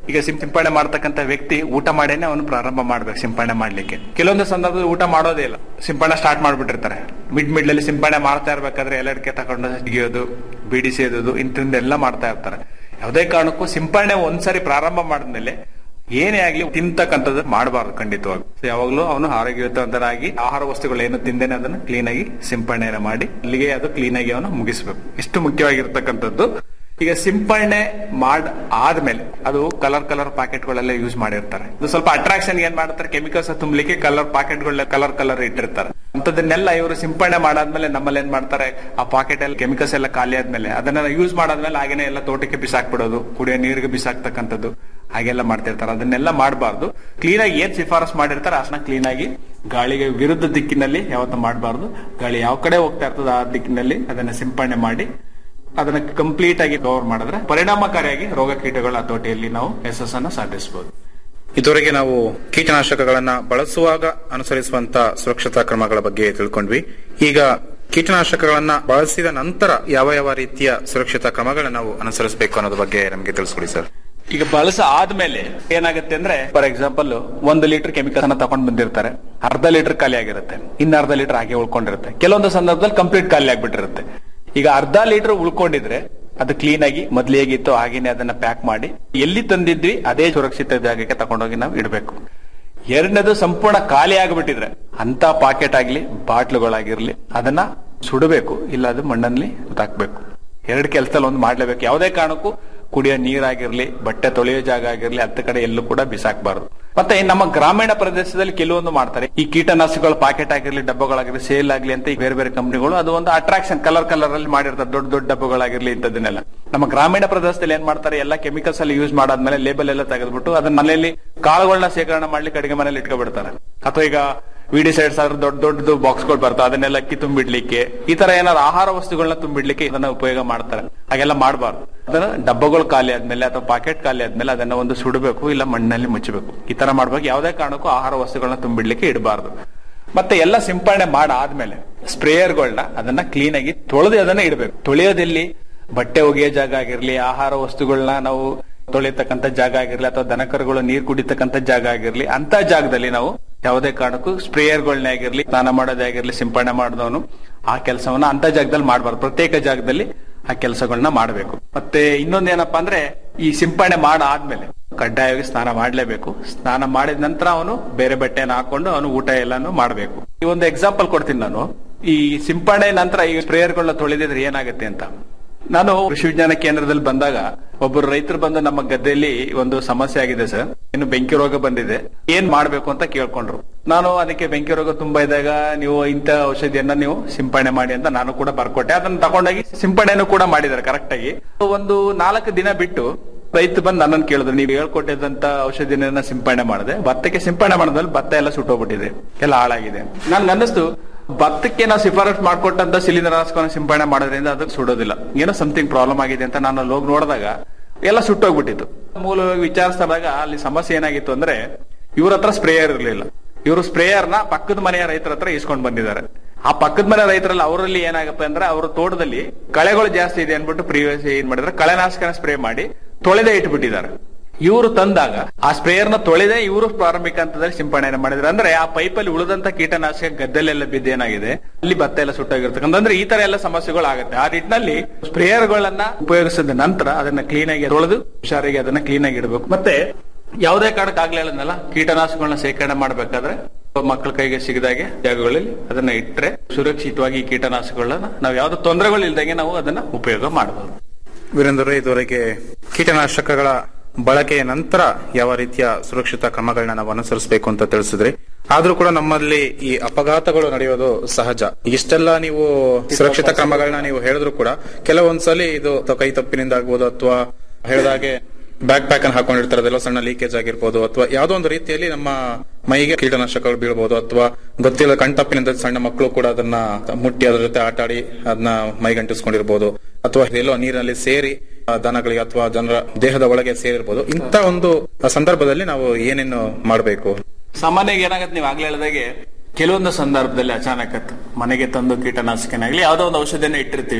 ಈಗ ಸಿಂ- ಸಿಂಪಡಣೆ ಮಾಡ್ತಕ್ಕಂಥ ವ್ಯಕ್ತಿ ಊಟ ಮಾಡೇನೆ ಅವನು ಪ್ರಾರಂಭ ಮಾಡ್ಬೇಕು ಸಿಂಪಡಣೆ ಮಾಡ್ಲಿಕ್ಕೆ ಕೆಲವೊಂದು ಸಂದರ್ಭದಲ್ಲಿ ಊಟ ಮಾಡೋದೇ ಇಲ್ಲ ಸಿಂಪಡಣೆ ಸ್ಟಾರ್ಟ್ ಮಾಡ್ಬಿಟ್ಟಿರ್ತಾರೆ ಮಿಡ್ ಮಿಡ್ ಅಲ್ಲಿ ಸಿಂಪಡಣೆ ಮಾಡ್ತಾ ಇರ್ಬೇಕಾದ್ರೆ ಎಲ್ಲಡಿಕೆ ತಗೊಂಡು ತೆಗಿಯೋದು ಬೀಡಿ ಸೇದೋದು ಇಂಥದ್ದೆಲ್ಲ ಮಾಡ್ತಾ ಇರ್ತಾರೆ ಯಾವುದೇ ಕಾರಣಕ್ಕೂ ಸಿಂಪಡಣೆ ಒಂದ್ಸರಿ ಪ್ರಾರಂಭ ಮಾಡಿದ್ಮೇಲೆ ಏನೇ ಆಗ್ಲಿ ತಿಂತಕ್ಕಂಥದ್ದು ಮಾಡಬಾರ್ದು ಖಂಡಿತವಾಗಿ So ಯಾವಾಗ್ಲೂ ಅವನು ಆರೋಗ್ಯವಂತರಾಗಿ ಆಹಾರ ವಸ್ತುಗಳು ಏನು ತಿಂದೇನೆ ಅದನ್ನು ಕ್ಲೀನ್ ಆಗಿ ಸಿಂಪಡಣೆಯನ್ನು ಮಾಡಿ ಅಲ್ಲಿಗೆ ಅದು ಕ್ಲೀನ್ ಆಗಿ ಅವನು ಮುಗಿಸ್ಬೇಕು ಇಷ್ಟು ಮುಖ್ಯವಾಗಿರ್ತಕ್ಕಂಥದ್ದು ಈಗ ಸಿಂಪಡಣೆ ಮಾಡ್ ಆದ್ಮೇಲೆ ಅದು ಕಲರ್ ಕಲರ್ ಪ್ಯಾಕೆಟ್ ಗಳೆಲ್ಲ ಯೂಸ್ ಮಾಡಿರ್ತಾರೆ ಇದು ಸ್ವಲ್ಪ ಅಟ್ರಾಕ್ಷನ್ ಏನ್ ಮಾಡ್ತಾರೆ ಕೆಮಿಕಲ್ಸ್ ತುಂಬಲಿಕ್ಕೆ ಕಲರ್ ಪ್ಯಾಕೆಟ್ ಗಳ ಕಲರ್ ಕಲರ್ ಇಟ್ಟಿರ್ತಾರೆ ಅಂತದನ್ನೆಲ್ಲ ಇವರು ಸಿಂಪಡಣೆ ಮಾಡಾದ್ಮೇಲೆ ನಮ್ಮಲ್ಲಿ ಏನ್ ಮಾಡ್ತಾರೆ ಆ ಪಾಕೆಟ್ ಅಲ್ಲಿ ಕೆಮಿಕಲ್ಸ್ ಎಲ್ಲ ಖಾಲಿ ಆದ್ಮೇಲೆ ಅದನ್ನ ಯೂಸ್ ಮಾಡಾದ್ಮೇಲೆ ಹಾಗೇನೆ ಎಲ್ಲ ತೋಟಕ್ಕೆ ಬಿಸಾಕ್ಬಿಡೋದು ಕುಡಿಯೋ ನೀರಿಗೆ ಬಿಸಾಕ್ತಕ್ಕಂಥದ್ದು ಹಾಗೆಲ್ಲ ಮಾಡ್ತಿರ್ತಾರೆ ಅದನ್ನೆಲ್ಲ ಮಾಡಬಾರ್ದು ಕ್ಲೀನ್ ಆಗಿ ಏನ್ ಶಿಫಾರಸ್ ಮಾಡಿರ್ತಾರೆ ಅಷ್ಟನ್ನ ಕ್ಲೀನ್ ಆಗಿ ಗಾಳಿಗೆ ವಿರುದ್ಧ ದಿಕ್ಕಿನಲ್ಲಿ ಯಾವತ್ತೂ ಮಾಡಬಾರ್ದು ಗಾಳಿ ಯಾವ ಕಡೆ ಹೋಗ್ತಾ ಇರ್ತದೆ ಆ ದಿಕ್ಕಿನಲ್ಲಿ ಅದನ್ನ ಸಿಂಪಡಣೆ ಮಾಡಿ ಅದನ್ನ ಕಂಪ್ಲೀಟ್ ಆಗಿ ಕವರ್ ಮಾಡಿದ್ರೆ ಪರಿಣಾಮಕಾರಿಯಾಗಿ ರೋಗ ಕೀಟಗಳ ಹತೋಟಿಯಲ್ಲಿ ನಾವು ಯಶಸ್ಸನ್ನು ಸಾಧಿಸಬಹುದು ಇದುವರೆಗೆ ನಾವು ಕೀಟನಾಶಕಗಳನ್ನ ಬಳಸುವಾಗ ಅನುಸರಿಸುವಂತ ಸುರಕ್ಷತಾ ಕ್ರಮಗಳ ಬಗ್ಗೆ ತಿಳ್ಕೊಂಡ್ವಿ ಈಗ ಕೀಟನಾಶಕಗಳನ್ನ ಬಳಸಿದ ನಂತರ ಯಾವ ಯಾವ ರೀತಿಯ ಸುರಕ್ಷತಾ ಕ್ರಮಗಳನ್ನ ನಾವು ಅನುಸರಿಸಬೇಕು ಅನ್ನೋದ್ರ ಬಗ್ಗೆ ನಮಗೆ ತಿಳಿಸ್ಕೊಡಿ ಸರ್ ಈಗ ಬಳಸ ಆದ್ಮೇಲೆ ಏನಾಗುತ್ತೆ ಅಂದ್ರೆ ಫಾರ್ ಎಕ್ಸಾಂಪಲ್ ಒಂದು ಲೀಟರ್ ಕೆಮಿಕಲ್ ಅನ್ನ ತಗೊಂಡ್ ಬಂದಿರ್ತಾರೆ ಅರ್ಧ ಲೀಟರ್ ಖಾಲಿ ಆಗಿರುತ್ತೆ ಇನ್ನ ಅರ್ಧ ಲೀಟರ್ ಹಾಗೆ ಉಳ್ಕೊಂಡಿರುತ್ತೆ ಕೆಲವೊಂದು ಸಂದರ್ಭದಲ್ಲಿ ಕಂಪ್ಲೀಟ್ ಖಾಲಿ ಆಗ್ಬಿಟ್ಟಿರುತ್ತೆ ಈಗ ಅರ್ಧ ಲೀಟರ್ ಉಳ್ಕೊಂಡಿದ್ರೆ ಅದು ಕ್ಲೀನ್ ಆಗಿ ಮೊದ್ಲು ಹೇಗಿತ್ತು ಹಾಗೇನೆ ಅದನ್ನ ಪ್ಯಾಕ್ ಮಾಡಿ ಎಲ್ಲಿ ತಂದಿದ್ವಿ ಅದೇ ಸುರಕ್ಷಿತ ಜಾಗಕ್ಕೆ ತಗೊಂಡೋಗಿ ನಾವು ಇಡಬೇಕು ಎರಡನೇದು ಸಂಪೂರ್ಣ ಖಾಲಿ ಆಗಿಬಿಟ್ಟಿದ್ರೆ ಅಂತ ಪಾಕೆಟ್ ಆಗ್ಲಿ ಬಾಟ್ಲುಗಳಾಗಿರ್ಲಿ ಅದನ್ನ ಸುಡಬೇಕು ಇಲ್ಲ ಅದು ಮಣ್ಣಲ್ಲಿ ಹಾಕ್ಬೇಕು ಎರಡು ಕೆಲಸದಲ್ಲಿ ಒಂದು ಮಾಡ್ಲೇಬೇಕು ಯಾವುದೇ ಕಾರಣಕ್ಕೂ ಕುಡಿಯೋ ನೀರಾಗಿರ್ಲಿ ಬಟ್ಟೆ ತೊಳೆಯೋ ಜಾಗ ಆಗಿರ್ಲಿ ಹತ್ತ ಕಡೆ ಎಲ್ಲೂ ಕೂಡ ಬಿಸಾಕಬಾರದು ಮತ್ತೆ ನಮ್ಮ ಗ್ರಾಮೀಣ ಪ್ರದೇಶದಲ್ಲಿ ಕೆಲವೊಂದು ಮಾಡ್ತಾರೆ ಈ ಕೀಟನಾಶಕಗಳು ಪಾಕೆಟ್ ಆಗಿರ್ಲಿ ಡಬ್ಬಗಳಾಗಿರ್ಲಿ ಸೇಲ್ ಆಗ್ಲಿ ಅಂತ ಈ ಬೇರೆ ಬೇರೆ ಕಂಪನಿಗಳು ಅದು ಒಂದು ಅಟ್ರಾಕ್ಷನ್ ಕಲರ್ ಕಲರ್ ಅಲ್ಲಿ ಮಾಡಿರ್ತಾರೆ ದೊಡ್ಡ ದೊಡ್ಡ ಡಬ್ಬಗಳಾಗಿರ್ಲಿ ಇಂಥದನ್ನೆಲ್ಲ ನಮ್ಮ ಗ್ರಾಮೀಣ ಪ್ರದೇಶದಲ್ಲಿ ಏನ್ ಮಾಡ್ತಾರೆ ಎಲ್ಲ ಕೆಮಿಕಲ್ಸ್ ಅಲ್ಲಿ ಯೂಸ್ ಮಾಡಾದ್ಮೇಲೆ ಲೇಬಲ್ ಎಲ್ಲ ತೆಗೆದ್ಬಿಟ್ಟು ಅದನ್ನ ಮನೆಯಲ್ಲಿ ಕಾಳುಗಳನ್ನ ಶೇಖರಣೆ ಮಾಡ್ಲಿಕ್ಕೆ ಅಡಿಗೆ ಮನೇಲಿ ಇಟ್ಕೊಬಿಡ್ತಾರೆ ಅಥವಾ ಈಗ ವಿಡಿ ಸೈಡ್ಸ್ ಆದ್ರೆ ದೊಡ್ಡ ದೊಡ್ಡದು ಬಾಕ್ಸ್ಗಳು ಬರ್ತಾವೆ ಅದನ್ನೆಲ್ಲ ಅಕ್ಕಿ ತುಂಬಿಡ್ಲಿಕ್ಕೆ ಈ ತರ ಏನಾದ್ರು ಆಹಾರ ವಸ್ತುಗಳನ್ನ ತುಂಬಿಡ್ಲಿಕ್ಕೆ ಇದನ್ನ ಉಪಯೋಗ ಮಾಡ್ತಾರೆ ಹಾಗೆಲ್ಲ ಮಾಡಬಾರ್ದು ಅದನ್ನ ಡಬ್ಬಗಳು ಖಾಲಿ ಆದ್ಮೇಲೆ ಅಥವಾ ಪಾಕೆಟ್ ಖಾಲಿ ಆದ್ಮೇಲೆ ಅದನ್ನ ಒಂದು ಸುಡಬೇಕು ಇಲ್ಲ ಮಣ್ಣಲ್ಲಿ ಮುಚ್ಚಬೇಕು ಈ ತರ ಮಾಡ್ಬೇಕು ಯಾವುದೇ ಕಾರಣಕ್ಕೂ ಆಹಾರ ವಸ್ತುಗಳನ್ನ ತುಂಬಿಡ್ಲಿಕ್ಕೆ ಇಡಬಾರ್ದು ಮತ್ತೆ ಎಲ್ಲ ಸಿಂಪಡಣೆ ಮಾಡಾದ್ಮೇಲೆ ಸ್ಪ್ರೇಯರ್ಗಳನ್ನ ಅದನ್ನ ಕ್ಲೀನ್ ಆಗಿ ತೊಳೆದು ಅದನ್ನ ಇಡಬೇಕು ತೊಳೆಯೋದಲ್ಲಿ ಬಟ್ಟೆ ಒಗೆಯೋ ಜಾಗ ಆಗಿರ್ಲಿ ಆಹಾರ ವಸ್ತುಗಳನ್ನ ನಾವು ತೊಳೆಯತಕ್ಕಂತ ಜಾಗ ಆಗಿರ್ಲಿ ಅಥವಾ ದನಕರುಗಳು ನೀರು ಕುಡಿತಕ್ಕಂತ ಜಾಗ ಆಗಿರ್ಲಿ ಅಂತ ಜಾಗದಲ್ಲಿ ನಾವು ಯಾವುದೇ ಕಾರಣಕ್ಕೂ ಸ್ಪ್ರೇಯರ್ಗಳನ್ನೇ ಆಗಿರ್ಲಿ ಸ್ನಾನ ಮಾಡೋದೇ ಆಗಿರ್ಲಿ ಸಿಂಪಡಣೆ ಮಾಡಿದವನು ಆ ಕೆಲಸವನ್ನ ಅಂತ ಜಾಗದಲ್ಲಿ ಮಾಡಬಾರ್ದು ಪ್ರತ್ಯೇಕ ಜಾಗದಲ್ಲಿ ಆ ಕೆಲಸಗಳನ್ನ ಮಾಡಬೇಕು ಮತ್ತೆ ಇನ್ನೊಂದೇನಪ್ಪಾ ಅಂದ್ರೆ ಈ ಸಿಂಪಡಣೆ ಮಾಡಾದ್ಮೇಲೆ ಕಡ್ಡಾಯವಾಗಿ ಸ್ನಾನ ಮಾಡ್ಲೇಬೇಕು ಸ್ನಾನ ಮಾಡಿದ ನಂತರ ಅವನು ಬೇರೆ ಬಟ್ಟೆನ ಹಾಕೊಂಡು ಅವನು ಊಟ ಎಲ್ಲಾನು ಮಾಡಬೇಕು ಈ ಒಂದು ಎಕ್ಸಾಂಪಲ್ ಕೊಡ್ತೀನಿ ನಾನು ಈ ಸಿಂಪಡಣೆ ನಂತರ ಈ ಸ್ಪ್ರೇಯರ್ಗಳನ್ನ ತೊಳೆದಿದ್ರೆ ಏನಾಗುತ್ತೆ ಅಂತ ನಾನು ಕೃಷಿ ವಿಜ್ಞಾನ ಕೇಂದ್ರದಲ್ಲಿ ಬಂದಾಗ ಒಬ್ಬರು ರೈತರು ಬಂದು ನಮ್ಮ ಗದ್ದೆಯಲ್ಲಿ ಒಂದು ಸಮಸ್ಯೆ ಆಗಿದೆ ಸರ್ ಇನ್ನು ಬೆಂಕಿ ರೋಗ ಬಂದಿದೆ ಏನ್ ಮಾಡ್ಬೇಕು ಅಂತ ಕೇಳ್ಕೊಂಡ್ರು ನಾನು ಅದಕ್ಕೆ ಬೆಂಕಿ ರೋಗ ತುಂಬಾ ಇದ್ದಾಗ ನೀವು ಇಂಥ ಔಷಧಿಯನ್ನ ನೀವು ಸಿಂಪಡಣೆ ಮಾಡಿ ಅಂತ ನಾನು ಕೂಡ ಬರ್ಕೊಟ್ಟೆ ಅದನ್ನ ತಗೊಂಡೋಗಿ ಸಿಂಪಡಣೆನೂ ಕೂಡ ಮಾಡಿದ್ದಾರೆ ಕರೆಕ್ಟ್ ಆಗಿ ಒಂದು ನಾಲ್ಕು ದಿನ ಬಿಟ್ಟು ರೈತ ಬಂದು ನನ್ನನ್ನು ಕೇಳಿದ್ರು ನೀವು ಹೇಳ್ಕೊಟ್ಟಿದ್ದಂತ ಔಷಧಿನ ಸಿಂಪಡಣೆ ಮಾಡಿದೆ ಭತ್ತಕ್ಕೆ ಸಿಂಪಡಣೆ ಮಾಡಿದ್ಮೇಲೆ ಭತ್ತ ಎಲ್ಲ ಸುಟ್ಟೋಗ್ಬಿಟ್ಟಿದೆ ಎಲ್ಲ ಹಾಳಾಗಿದೆ ನನ್ಗೆ ಅನ್ನಿಸ್ತು ಭತ್ತಕ್ಕೆ ನಾವು ಶಿಫಾರಸ್ ಮಾಡ್ಕೊಟ್ಟಂತ ಶಿಲೀಂಧ್ರನಾಶಕವನ್ನು ಸಿಂಪಡಣೆ ಮಾಡೋದ್ರಿಂದ ಅದು ಸುಡೋದಿಲ್ಲ ಏನೋ ಸಮಥಿಂಗ್ ಪ್ರಾಬ್ಲಮ್ ಆಗಿದೆ ಅಂತ ನಾನು ಅಲ್ಲಿ ಹೋಗಿ ನೋಡಿದಾಗ ಎಲ್ಲ ಸುಟ್ಟೋಗ್ಬಿಟ್ಟಿತ್ತು ಮೂಲವಾಗಿ ವಿಚಾರಿಸಿದಾಗ ಅಲ್ಲಿ ಸಮಸ್ಯೆ ಏನಾಗಿತ್ತು ಅಂದ್ರೆ ಇವ್ರ ಹತ್ರ ಸ್ಪ್ರೇಯರ್ ಇರಲಿಲ್ಲ ಇವರು ಸ್ಪ್ರೇಯರ್ನ ಪಕ್ಕದ ಮನೆಯ ರೈತರ ಹತ್ರ ಇಸ್ಕೊಂಡ್ ಬಂದಿದ್ದಾರೆ ಆ ಪಕ್ಕದ ಮನೆ ರೈತರಲ್ಲಿ ಅವರಲ್ಲಿ ಏನಾಗತ್ತೆ ಅಂದ್ರೆ ಅವ್ರ ತೋಟದಲ್ಲಿ ಕಳೆಗಳು ಜಾಸ್ತಿ ಇದೆ ಅನ್ಬಿಟ್ಟು ಪ್ರಿವಿಯಸ್ ಏನ್ ಮಾಡಿದ್ರೆ ಕಳೆನಾಶಕನ ಸ್ಪ್ರೇ ಮಾಡಿ ತೊಳೆದೇ ಇಟ್ಬಿಟ್ಟಿದ್ದಾರೆ ಇವರು ತಂದಾಗ ಆ ಸ್ಪ್ರೇಯರ್ನ ತೊಳೆದೇ ಇವರು ಪ್ರಾರಂಭಿಕ ಹಂತದಲ್ಲಿ ಸಿಂಪಡಣೆ ಮಾಡಿದ್ರೆ ಅಂದ್ರೆ ಆ ಪೈಪಲ್ಲಿ ಉಳಿದಂತ ಕೀಟನಾಶಕ ಗದ್ದೆಲೆಲ್ಲ ಬಿದ್ದೇನಾಗಿದೆ ಅಲ್ಲಿ ಭತ್ತ ಎಲ್ಲ ಸುಟ್ಟೋಗಿರ್ತಕ್ಕಂಥ ಅಂದ್ರೆ ಈ ತರ ಎಲ್ಲ ಸಮಸ್ಯೆಗಳು ಆಗುತ್ತೆ ಆ ನಿಟ್ಟಿನಲ್ಲಿ ಸ್ಪ್ರೇಯರ್ಗಳನ್ನ ಉಪಯೋಗಿಸಿದ ನಂತರ ಅದನ್ನ ಕ್ಲೀನ್ ಆಗಿ ತೊಳೆದು ಹುಷಾರಾಗಿ ಅದನ್ನ ಕ್ಲೀನ್ ಆಗಿ ಇಡಬೇಕು ಮತ್ತೆ ಯಾವುದೇ ಕಾರಣಕ್ಕೆ ಆಗ್ಲೇ ಹೇಳದ್ನಲ್ಲ ಕೀಟನಾಶಕಗಳನ್ನ ಶೇಖರಣೆ ಮಾಡಬೇಕಾದ್ರೆ ಮಕ್ಕಳ ಕೈಗೆ ಸಿಗದಾಗೆ ಜಾಗಗಳಲ್ಲಿ ಅದನ್ನ ಇಟ್ಟರೆ ಸುರಕ್ಷಿತವಾಗಿ ಈ ಕೀಟನಾಶಕಗಳನ್ನ ನಾವು ಯಾವ್ದು ತೊಂದರೆಗಳು ಇಲ್ದಂಗೆ ನಾವು ಅದನ್ನ ಉಪಯೋಗ ಮಾಡಬಹುದು ವೀರೇಂದ್ರ ಇದವರೆಗೆ ಕೀಟನಾಶಕಗಳ ಬಳಕೆಯ ನಂತರ ಯಾವ ರೀತಿಯ ಸುರಕ್ಷಿತ ಕ್ರಮಗಳನ್ನ ನಾವು ಅನುಸರಿಸಬೇಕು ಅಂತ ತಿಳಿಸಿದ್ರಿ ಆದ್ರೂ ಕೂಡ ನಮ್ಮಲ್ಲಿ ಈ ಅಪಘಾತಗಳು ನಡೆಯೋದು ಸಹಜ ಇಷ್ಟೆಲ್ಲ ನೀವು ಸುರಕ್ಷಿತ ಕ್ರಮಗಳನ್ನ ನೀವು ಹೇಳಿದ್ರು ಕೂಡ ಕೆಲವೊಂದ್ಸಲಿ ಇದು ತ- ಕೈ ತಪ್ಪಿನಿಂದ ಆಗ್ಬೋದು ಅಥವಾ ಹೇಳಿದಾಗೆ ಬ್ಯಾಕ್ ಪ್ಯಾಕ್ ಅನ್ನು ಹಾಕೊಂಡಿರ್ತಾರೆ ಅದೆಲ್ಲ ಸಣ್ಣ ಲೀಕೇಜ್ ಆಗಿರ್ಬೋದು ಅಥವಾ ಯಾವ್ದೋ ಒಂದು ರೀತಿಯಲ್ಲಿ ನಮ್ಮ ಮೈಗೆ ಕೀಟನಾಶಕಗಳು ಬೀಳ್ಬೋದು ಅಥವಾ ಗೊತ್ತಿಲ್ಲ ಕಣ್ತಪ್ಪಿನಿಂದ ಸಣ್ಣ ಮಕ್ಕಳು ಕೂಡ ಅದನ್ನ ಮುಟ್ಟಿ ಅದ್ರ ಜೊತೆ ಆಟ ಆಡಿ ಅದನ್ನ ಮೈಗಂಟಿಸ್ಕೊಂಡಿರ್ಬೋದು ಅಥವಾ ಎಲ್ಲೋ ನೀರಿನಲ್ಲಿ ಸೇರಿ ಆ, ದನಗಳಿಗೆ ಅಥವಾ ಜನರ ದೇಹದ ಒಳಗೆ ಸೇರಿರ್ಬೋದು ಇಂಥ ಒಂದು ಸಂದರ್ಭದಲ್ಲಿ ನಾವು ಏನೇನು ಮಾಡಬೇಕು ಸಾಮಾನ್ಯವಾಗಿ ಏನಾಗತ್ತೆ ನೀವು ಆಗ್ಲೇ ಹೇಳಿದಾಗೆ ಕೆಲವೊಂದು ಸಂದರ್ಭದಲ್ಲಿ ಅಚಾನಕ್ ಮನೆಗೆ ತಂದು ಕೀಟನಾಶಕನಾಗ್ಲಿ ಯಾವ್ದೋ ಒಂದು ಔಷಧಿಯನ್ನ ಇಟ್ಟಿರ್ತೀವಿ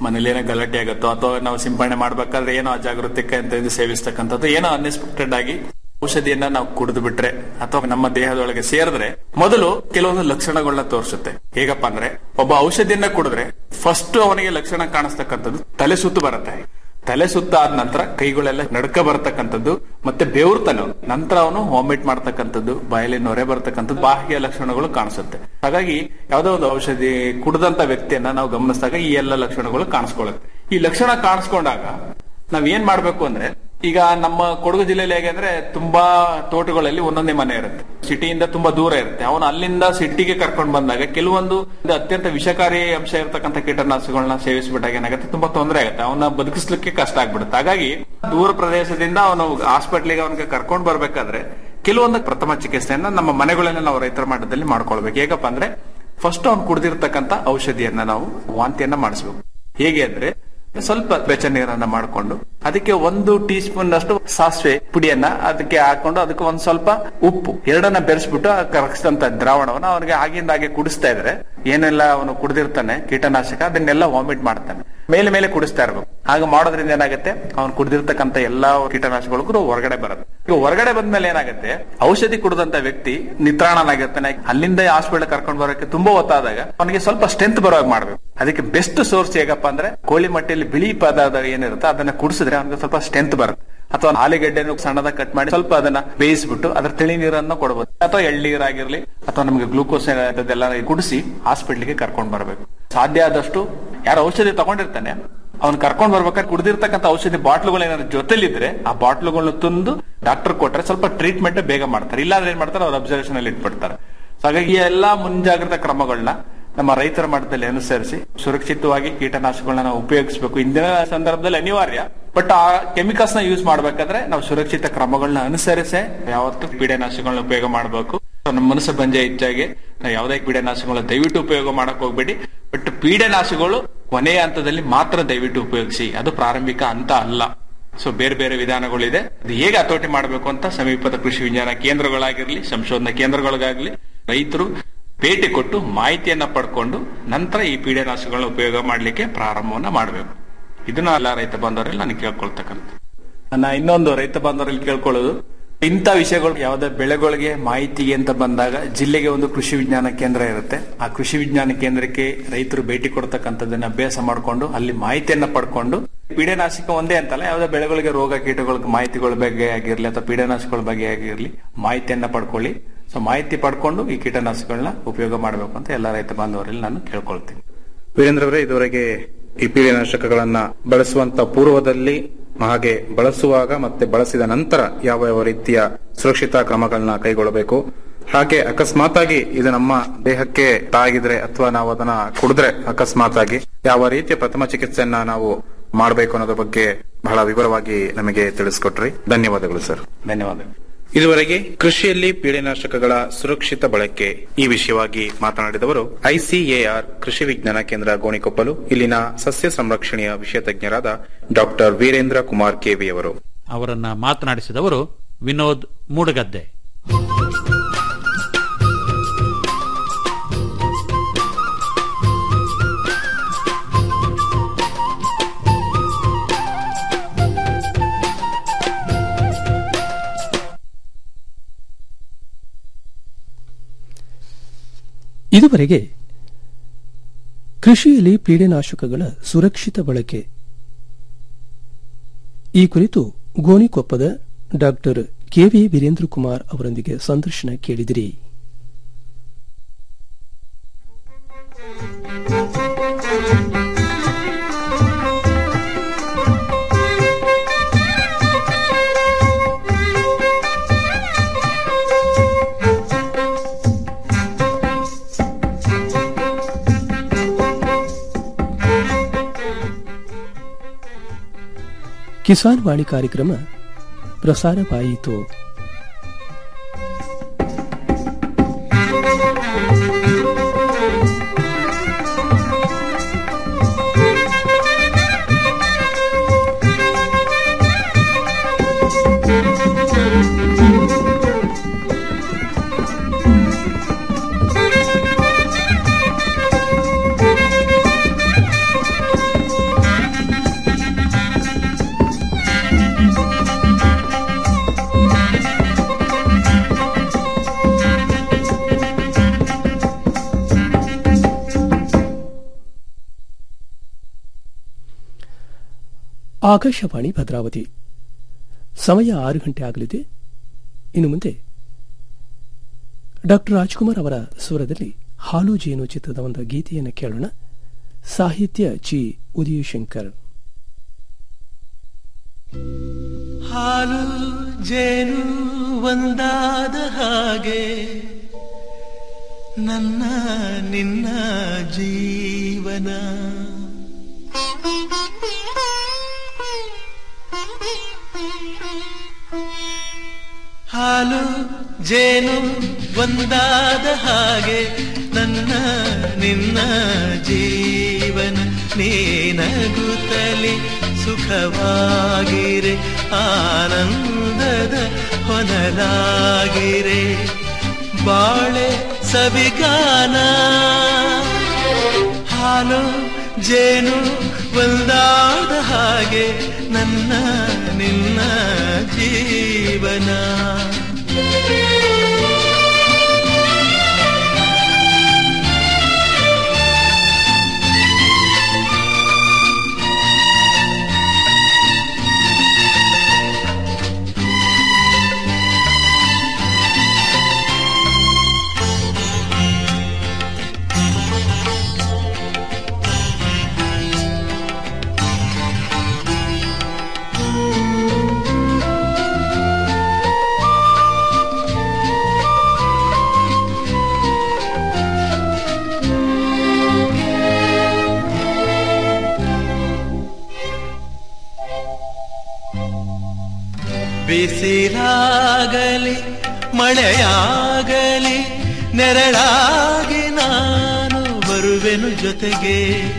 ಮನೇಲಿ ಏನೋ ಗಲಾಟೆ ಆಗುತ್ತೋ ಅಥವಾ ನಾವು ಸಿಂಪಡಣೆ ಮಾಡ್ಬೇಕಾದ್ರೆ ಏನೋ ಅಜಾಗೃತಿಕೆ ಅಂತ ಇದು ಸೇವಿಸ್ತಕ್ಕಂಥದ್ದು ಏನೋ ಅನ್ಎಕ್ಸ್ಪೆಕ್ಟೆಡ್ ಆಗಿ ಔಷಧಿಯನ್ನ ನಾವು ಕುಡಿದು ಬಿಟ್ರೆ ಅಥವಾ ನಮ್ಮ ದೇಹದೊಳಗೆ ಸೇರಿದ್ರೆ ಮೊದಲು ಕೆಲವೊಂದು ಲಕ್ಷಣಗಳನ್ನ ತೋರಿಸುತ್ತೆ ಹೇಗಪ್ಪ ಅಂದ್ರೆ ಒಬ್ಬ ಔಷಧಿಯನ್ನ ಕುಡಿದ್ರೆ ಫಸ್ಟ್ ಅವನಿಗೆ ಲಕ್ಷಣ ಕಾಣಿಸ್ತಕ್ಕಂಥದ್ದು ತಲೆ ಸುತ್ತು ಬರುತ್ತೆ ತಲೆ ಸುತ್ತ ಆದ ನಂತರ ಕೈಗಳೆಲ್ಲ ನಡ್ಕ ಬರ್ತಕ್ಕಂಥದ್ದು ಮತ್ತೆ ಬೆವರ್ತಾನೆ ಅವ್ನು. ನಂತರ ಅವನು ವಾಮಿಟ್ ಮಾಡ್ತಕ್ಕಂಥದ್ದು ಬಾಯಲ್ಲಿ ನೊರೆ ಬರ್ತಕ್ಕಂಥದ್ದು ಬಾಹ್ಯ ಲಕ್ಷಣಗಳು ಕಾಣಿಸುತ್ತೆ ಹಾಗಾಗಿ ಯಾವ್ದೋ ಒಂದು ಔಷಧಿ ಕುಡಿದಂತ ವ್ಯಕ್ತಿಯನ್ನ ನಾವು ಗಮನಿಸಿದಾಗ ಈ ಎಲ್ಲ ಲಕ್ಷಣಗಳು ಕಾಣಿಸ್ಕೊಳ್ಳುತ್ತೆ ಈ ಲಕ್ಷಣ ಕಾಣಿಸ್ಕೊಂಡಾಗ ನಾವ್ ಏನ್ ಮಾಡ್ಬೇಕು ಅಂದ್ರೆ ಈಗ ನಮ್ಮ ಕೊಡಗು ಜಿಲ್ಲೆಯಲ್ಲಿ ಹೇಗೆ ಅಂದ್ರೆ ತುಂಬಾ ತೋಟಗಳಲ್ಲಿ ಒಂದೊಂದೇ ಮನೆ ಇರುತ್ತೆ ಸಿಟಿಯಿಂದ ತುಂಬಾ ದೂರ ಇರುತ್ತೆ ಅವನು ಅಲ್ಲಿಂದ ಸಿಟಿಗೆ ಕರ್ಕೊಂಡು ಬಂದಾಗ ಕೆಲವೊಂದು ಇದು ಅತ್ಯಂತ ವಿಷಕಾರಿ ಅಂಶ ಇರತಕ್ಕಂಥ ಕೀಟನಾಶಕಗಳನ್ನ ಸೇವಿಸ್ಬಿಟ್ಟಾಗ ಏನಾಗುತ್ತೆ ತುಂಬಾ ತೊಂದರೆ ಆಗುತ್ತೆ ಅವನ ಬದುಕಿಸ್ಲಿಕ್ಕೆ ಕಷ್ಟ ಆಗ್ಬಿಡುತ್ತೆ ಹಾಗಾಗಿ ದೂರ ಪ್ರದೇಶದಿಂದ ಅವನು ಹಾಸ್ಪಿಟ್ಲಿಗೆ ಅವನಿಗೆ ಕರ್ಕೊಂಡು ಬರ್ಬೇಕಾದ್ರೆ ಕೆಲವೊಂದು ಪ್ರಥಮ ಚಿಕಿತ್ಸೆಯನ್ನ ನಮ್ಮ ಮನೆಗಳನ್ನ ನಾವು ರೈತರ ಮಟ್ಟದಲ್ಲಿ ಮಾಡ್ಕೊಳ್ಬೇಕು ಹೇಗಪ್ಪ ಅಂದ್ರೆ ಫಸ್ಟ್ ಅವ್ನು ಕುಡಿದಿರ್ತಕ್ಕಂಥ ಔಷಧಿಯನ್ನ ನಾವು ವಾಂತಿಯನ್ನ ಮಾಡಿಸ್ಬೇಕು ಹೇಗೆ ಅಂದ್ರೆ ಸ್ವಲ್ಪ ಬೆಚ್ಚ ನೀರನ್ನ ಮಾಡ್ಕೊಂಡು ಅದಕ್ಕೆ ಒಂದು ಟೀ ಸ್ಪೂನ್ ಅಷ್ಟು ಸಾಸಿವೆ ಪುಡಿಯನ್ನ ಅದಕ್ಕೆ ಹಾಕೊಂಡು ಅದಕ್ಕೆ ಒಂದ್ ಸ್ವಲ್ಪ ಉಪ್ಪು ಎರಡನ್ನ ಬೆರೆಸ್ಬಿಟ್ಟು ಆ ಕರಗಿಸಿದಂತ ದ್ರಾವಣವನ್ನ ಅವನಿಗೆ ಆಗಿಂದ ಹಾಗೆ ಕುಡಿಸ್ತಾ ಇದ್ರೆ ಏನೆಲ್ಲ ಅವನು ಕುಡಿದಿರ್ತಾನೆ ಕೀಟನಾಶಕ ಅದನ್ನೆಲ್ಲ ವಾಮಿಟ್ ಮಾಡ್ತಾನೆ ಮೇಲೆ ಮೇಲೆ ಕುಡಿಸ್ತಾ ಇರ್ಬೇಕು ಹಾಗೆ ಮಾಡೋದ್ರಿಂದ ಏನಾಗುತ್ತೆ ಅವ್ನು ಕುಡಿದಿರ್ತಕ್ಕಂಥ ಎಲ್ಲಾ ಕೀಟನಾಶಕಗಳಿಗೂ ಹೊರಗಡೆ ಬರುತ್ತೆ ಈಗ ಹೊರಗಡೆ ಬಂದ್ಮೇಲೆ ಏನಾಗುತ್ತೆ ಔಷಧಿ ಕುಡಿದಂತ ವ್ಯಕ್ತಿ ನಿತ್ರಾಣನಾಗಿರ್ತಾನೆ ಅಲ್ಲಿಂದ ಹಾಸ್ಪಿಟಲ್ ಕರ್ಕೊಂಡು ಬರೋಕೆ ತುಂಬಾ ಹೊತ್ತಾದಾಗ ಅವನಿಗೆ ಸ್ವಲ್ಪ ಸ್ಟ್ರೆಂತ್ ಬರೋವಾಗ ಮಾಡ್ಬೇಕು ಅದಕ್ಕೆ ಬೆಸ್ಟ್ ಸೋರ್ಸ್ ಹೇಗಪ್ಪ ಅಂದ್ರೆ ಕೋಳಿ ಮಟ್ಟಿಯಲ್ಲಿ ಬಿಳಿ ಪದಾರ್ಥ ಏನಿರುತ್ತೆ ಅದನ್ನ ಕುಡಿಸಿದ್ರೆ ಅವನಿಗೆ ಸ್ವಲ್ಪ ಸ್ಟ್ರೆಂತ್ ಬರುತ್ತೆ ಅಥವಾ ಆಲೂಗೆಡ್ಡೆನು ಸಣ್ಣದಾಗಿ ಕಟ್ ಮಾಡಿ ಸ್ವಲ್ಪ ಅದನ್ನ ಬೇಯಿಸ್ಬಿಟ್ಟು ಅದ್ರ ತಿಳಿ ನೀರನ್ನು ಕೊಡಬಹುದು ಅಥವಾ ಎಳ್ನೀರಾಗಿರ್ಲಿ ಅಥವಾ ನಮಗೆ ಗ್ಲೂಕೋಸ್ ಅದೆಲ್ಲ ಕುಡಿಸಿ ಹಾಸ್ಪಿಟ್ಲಿಗೆ ಕರ್ಕೊಂಡು ಬರಬೇಕು ಸಾಧ್ಯ ಆದಷ್ಟು ಯಾರು ಔಷಧಿ ತಗೊಂಡಿರ್ತಾನೆ ಅವ್ನು ಕರ್ಕೊಂಡ್ ಬರ್ಬೇಕಾದ್ರೆ ಕುಡಿದಿರ್ತಕ್ಕಂಥ ಔಷಧಿ ಬಾಟ್ಲುಗಳು ಏನಾದ್ರು ಜೊತೆಲಿದ್ರೆ ಆ ಬಾಟ್ಲುಗಳನ್ನ ತಂದು ಡಾಕ್ಟರ್ ಕೊಟ್ರೆ ಸ್ವಲ್ಪ ಟ್ರೀಟ್ಮೆಂಟ್ ಬೇಗ ಮಾಡ್ತಾರೆ ಇಲ್ಲಾಂದ್ರೆ ಏನ್ ಮಾಡ್ತಾರೆ ಅವ್ರ ಅಬ್ಸರ್ವೇಷನ್ ಅಲ್ಲಿ ಇಟ್ಬಿಡ್ತಾರೆ ಸೊ ಹಾಗಾಗಿ ಈ ಎಲ್ಲಾ ಮುಂಜಾಗ್ರತಾ ಕ್ರಮಗಳನ್ನ ನಮ್ಮ ರೈತರ ಮಟ್ಟದಲ್ಲಿ ಅನುಸರಿಸಿ ಸುರಕ್ಷಿತವಾಗಿ ಕೀಟನಾಶಕಗಳನ್ನ ನಾವು ಉಪಯೋಗಿಸಬೇಕು ಇಂದಿನ ಸಂದರ್ಭದಲ್ಲಿ ಅನಿವಾರ್ಯ ಬಟ್ ಆ ಕೆಮಿಕಲ್ಸ್ ನ ಯೂಸ್ ಮಾಡ್ಬೇಕಾದ್ರೆ ನಾವು ಸುರಕ್ಷಿತ ಕ್ರಮಗಳನ್ನ ಅನುಸರಿಸೇ ಯಾವತ್ತು ಕೀಟನಾಶಕಗಳನ್ನ ಉಪಯೋಗ ಮಾಡಬೇಕು ನಮ್ಮ ಮನಸ್ಸು ಬಂಜೆ ಹೆಚ್ಚಾಗಿ ನಾವು ಯಾವುದೇ ಕೀಟನಾಶಕಗಳನ್ನ ದಯವಿಟ್ಟು ಉಪಯೋಗ ಮಾಡಕ್ ಹೋಗ್ಬೇಡಿ ಬಟ್ ಪೀಡನಾಶಕಗಳು ಕೊನೆಯ ಹಂತದಲ್ಲಿ ಮಾತ್ರ ದಯವಿಟ್ಟು ಉಪಯೋಗಿಸಿ ಅದು ಪ್ರಾರಂಭಿಕ ಹಂತ ಅಲ್ಲ ಸೊ ಬೇರೆ ಬೇರೆ ವಿಧಾನಗಳಿದೆ ಅದು ಹೇಗೆ ಹತೋಟಿ ಮಾಡಬೇಕು ಅಂತ ಸಮೀಪದ ಕೃಷಿ ವಿಜ್ಞಾನ ಕೇಂದ್ರಗಳಾಗಿರ್ಲಿ ಸಂಶೋಧನಾ ಕೇಂದ್ರಗಳಿಗಾಗ್ಲಿ ರೈತರು ಭೇಟಿ ಕೊಟ್ಟು ಮಾಹಿತಿಯನ್ನ ಪಡ್ಕೊಂಡು ನಂತರ ಈ ಪೀಡನಾಶಕಗಳನ್ನ ಉಪಯೋಗ ಮಾಡಲಿಕ್ಕೆ ಪ್ರಾರಂಭವನ್ನ ಮಾಡಬೇಕು ಇದನ್ನ ಎಲ್ಲ ರೈತ ಬಾಂಧವರಲ್ಲಿ ನಾನು ಕೇಳ್ಕೊಳ್ತಕ್ಕಂಥ ನಾ ಇನ್ನೊಂದು ರೈತ ಬಾಂಧವರಲ್ಲಿ ಕೇಳ್ಕೊಳ್ಳೋದು ಇಂಥ ವಿಷಯಗಳು ಯಾವುದೇ ಬೆಳೆಗಳಿಗೆ ಮಾಹಿತಿಗೆ ಅಂತ ಬಂದಾಗ ಜಿಲ್ಲೆಗೆ ಒಂದು ಕೃಷಿ ವಿಜ್ಞಾನ ಕೇಂದ್ರ ಇರುತ್ತೆ ಆ ಕೃಷಿ ವಿಜ್ಞಾನ ಕೇಂದ್ರಕ್ಕೆ ರೈತರು ಭೇಟಿ ಕೊಡ್ತಕ್ಕಂಥದ್ದನ್ನ ಅಭ್ಯಾಸ ಮಾಡಿಕೊಂಡು ಅಲ್ಲಿ ಮಾಹಿತಿಯನ್ನ ಪಡ್ಕೊಂಡು ಪೀಡನಾಶಕ ಒಂದೇ ಅಂತಲ್ಲ ಯಾವುದೇ ಬೆಳೆಗಳಿಗೆ ರೋಗ ಕೀಟಗಳ ಮಾಹಿತಿಗಳ ಬಗ್ಗೆ ಆಗಿರ್ಲಿ ಅಥವಾ ಪೀಡನಾಶಕಗಳ ಬಗ್ಗೆ ಆಗಿರ್ಲಿ ಮಾಹಿತಿಯನ್ನ ಪಡ್ಕೊಳ್ಳಿ ಸೊ ಮಾಹಿತಿ ಪಡ್ಕೊಂಡು ಈ ಕೀಟನಾಶಕಗಳನ್ನ ಉಪಯೋಗ ಮಾಡಬೇಕು ಅಂತ ಎಲ್ಲ ರೈತ ಬಾಂಧವರಲ್ಲಿ ನಾನು ಕೇಳ್ಕೊಳ್ತೀನಿ ವೀರೇಂದ್ರ ಅವರೇ ಇದುವರೆಗೆ ಈ ಪೀಳಿನಾಶಕಗಳನ್ನ ಬಳಸುವಂತ ಪೂರ್ವದಲ್ಲಿ ಹಾಗೆ ಬಳಸುವಾಗ ಮತ್ತೆ ಬಳಸಿದ ನಂತರ ಯಾವ ಯಾವ ರೀತಿಯ ಸುರಕ್ಷಿತ ಕ್ರಮಗಳನ್ನ ಕೈಗೊಳ್ಳಬೇಕು ಹಾಗೆ ಅಕಸ್ಮಾತ್ ಆಗಿ ಇದು ನಮ್ಮ ದೇಹಕ್ಕೆ ತಾಗಿದ್ರೆ ಅಥವಾ ನಾವು ಅದನ್ನ ಕುಡಿದ್ರೆ ಅಕಸ್ಮಾತ್ ಆಗಿ ಯಾವ ರೀತಿಯ ಪ್ರಥಮ ಚಿಕಿತ್ಸೆಯನ್ನ ನಾವು ಮಾಡಬೇಕು ಅನ್ನೋದ್ರ ಬಗ್ಗೆ ಬಹಳ ವಿವರವಾಗಿ ನಮಗೆ ತಿಳಿಸ್ಕೊಟ್ರಿ ಧನ್ಯವಾದಗಳು ಸರ್ ಧನ್ಯವಾದಗಳು ಇದುವರೆಗೆ ಕೃಷಿಯಲ್ಲಿ ಪೀಡೆನಾಶಕಗಳ ಸುರಕ್ಷಿತ ಬಳಕೆ ಈ ವಿಷಯವಾಗಿ ಮಾತನಾಡಿದವರು ಐಸಿಎಆರ್ ಕೃಷಿ ವಿಜ್ಞಾನ ಕೇಂದ್ರ ಗೋಣಿಕೊಪ್ಪಲು ಇಲ್ಲಿನ ಸಸ್ಯ ಸಂರಕ್ಷಣೆಯ ವಿಷಯ ತಜ್ಞರಾದ ಡಾಕ್ಟರ್ ವೀರೇಂದ್ರ ಕುಮಾರ್ ಕೆವಿ ಅವರು ಅವರನ್ನ ಮಾತನಾಡಿಸಿದವರು ವಿನೋದ್ ಮೂಡಗದ್ದೆ ಇದುವರೆಗೆ ಕೃಷಿಯಲ್ಲಿ ಪೀಡೆನಾಶಕಗಳ ಸುರಕ್ಷಿತ ಬಳಕೆ ಈ ಕುರಿತು ಗೋಣಿಕೊಪ್ಪದ ಡಾಕ್ಟರ್ ಕೆವಿ ವೀರೇಂದ್ರ ಕುಮಾರ್ ಅವರೊಂದಿಗೆ ಸಂದರ್ಶನ ಕೇಳಿದಿರಿ ಕಿಸಾನ್ ವಾಣಿ ಕಾರ್ಯಕ್ರಮ ಪ್ರಸಾರವಾಯಿತು ಆಕಾಶವಾಣಿ ಭದ್ರಾವತಿ ಸಮಯ ಆರು ಗಂಟೆ ಆಗಲಿದೆ ಇನ್ನು ಮುಂದೆ ಡಾಕ್ಟರ್ ರಾಜ್ಕುಮಾರ್ ಅವರ ಸ್ವರದಲ್ಲಿ ಹಾಲು ಜೇನು ಚಿತ್ರದ ಒಂದು ಗೀತೆಯನ್ನು ಕೇಳೋಣ ಸಾಹಿತ್ಯ ಚಿ ಉದಯಶಂಕರ್ ಹಾಲು ಜೇನು ಒಂದಾದ ಹಾಗೆ ನನ್ನ ನಿನ್ನ ಜೀವನ ಹಾಲು ಜೇನು ಒಂದಾದ ಹಾಗೆ ನನ್ನ ನಿನ್ನ ಜೀವನ ನೀನಗುತ್ತಲಿ ಸುಖವಾಗಿರೆ ಆನಂದದ ಹೊನಲಾಗಿರೆ ಬಾಳೆ ಸವಿಗಾನ ಹಾಲು ಜೇನು ಒಂದಾದ ಹಾಗೆ ನನ್ನ ನಿನ್ನ ಜೀವನ ಬಿಸಿಲಾಗಲಿ ಮಳೆಯಾಗಲಿ ನೆರಳಾಗಿ ನಾನು ಬರುವೆನು ಜೊತೆಗೆ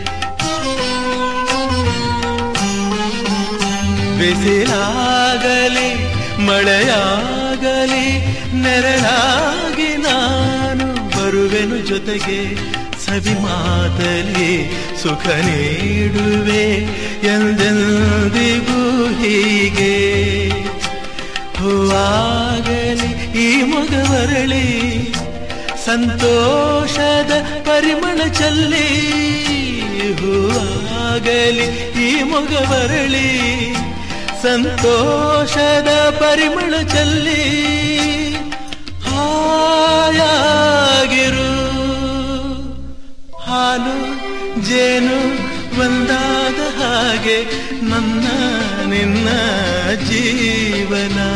ಬಿಸಿಲಾಗಲಿ ಮಳೆಯಾಗಲಿ ನೆರಳಾಗಿ ನಾನು ಬರುವೆನು ಜೊತೆಗೆ ಸವಿ ಮಾತಲಿ ಸುಖ ನೀಡುವೆ ಎಂದೆಂದಿಗೂ ಹೀಗೆ ಹೂವಾಗಲಿ ಈ ಮಗವರಳಿ ಸಂತೋಷದ ಪರಿಮಳ ಚಲ್ಲಿ ಹೂವಾಗಲಿ ಈ ಮಗವರಳಿ ಸಂತೋಷದ ಪರಿಮಳ ಚಲ್ಲಿ ಹಾಯಾಗಿರು ಹಾಲು ಜೇನು ಒಂದಾದ ಹಾಗೆ ನನ್ನ ನಿನ್ನ ಜೀವನ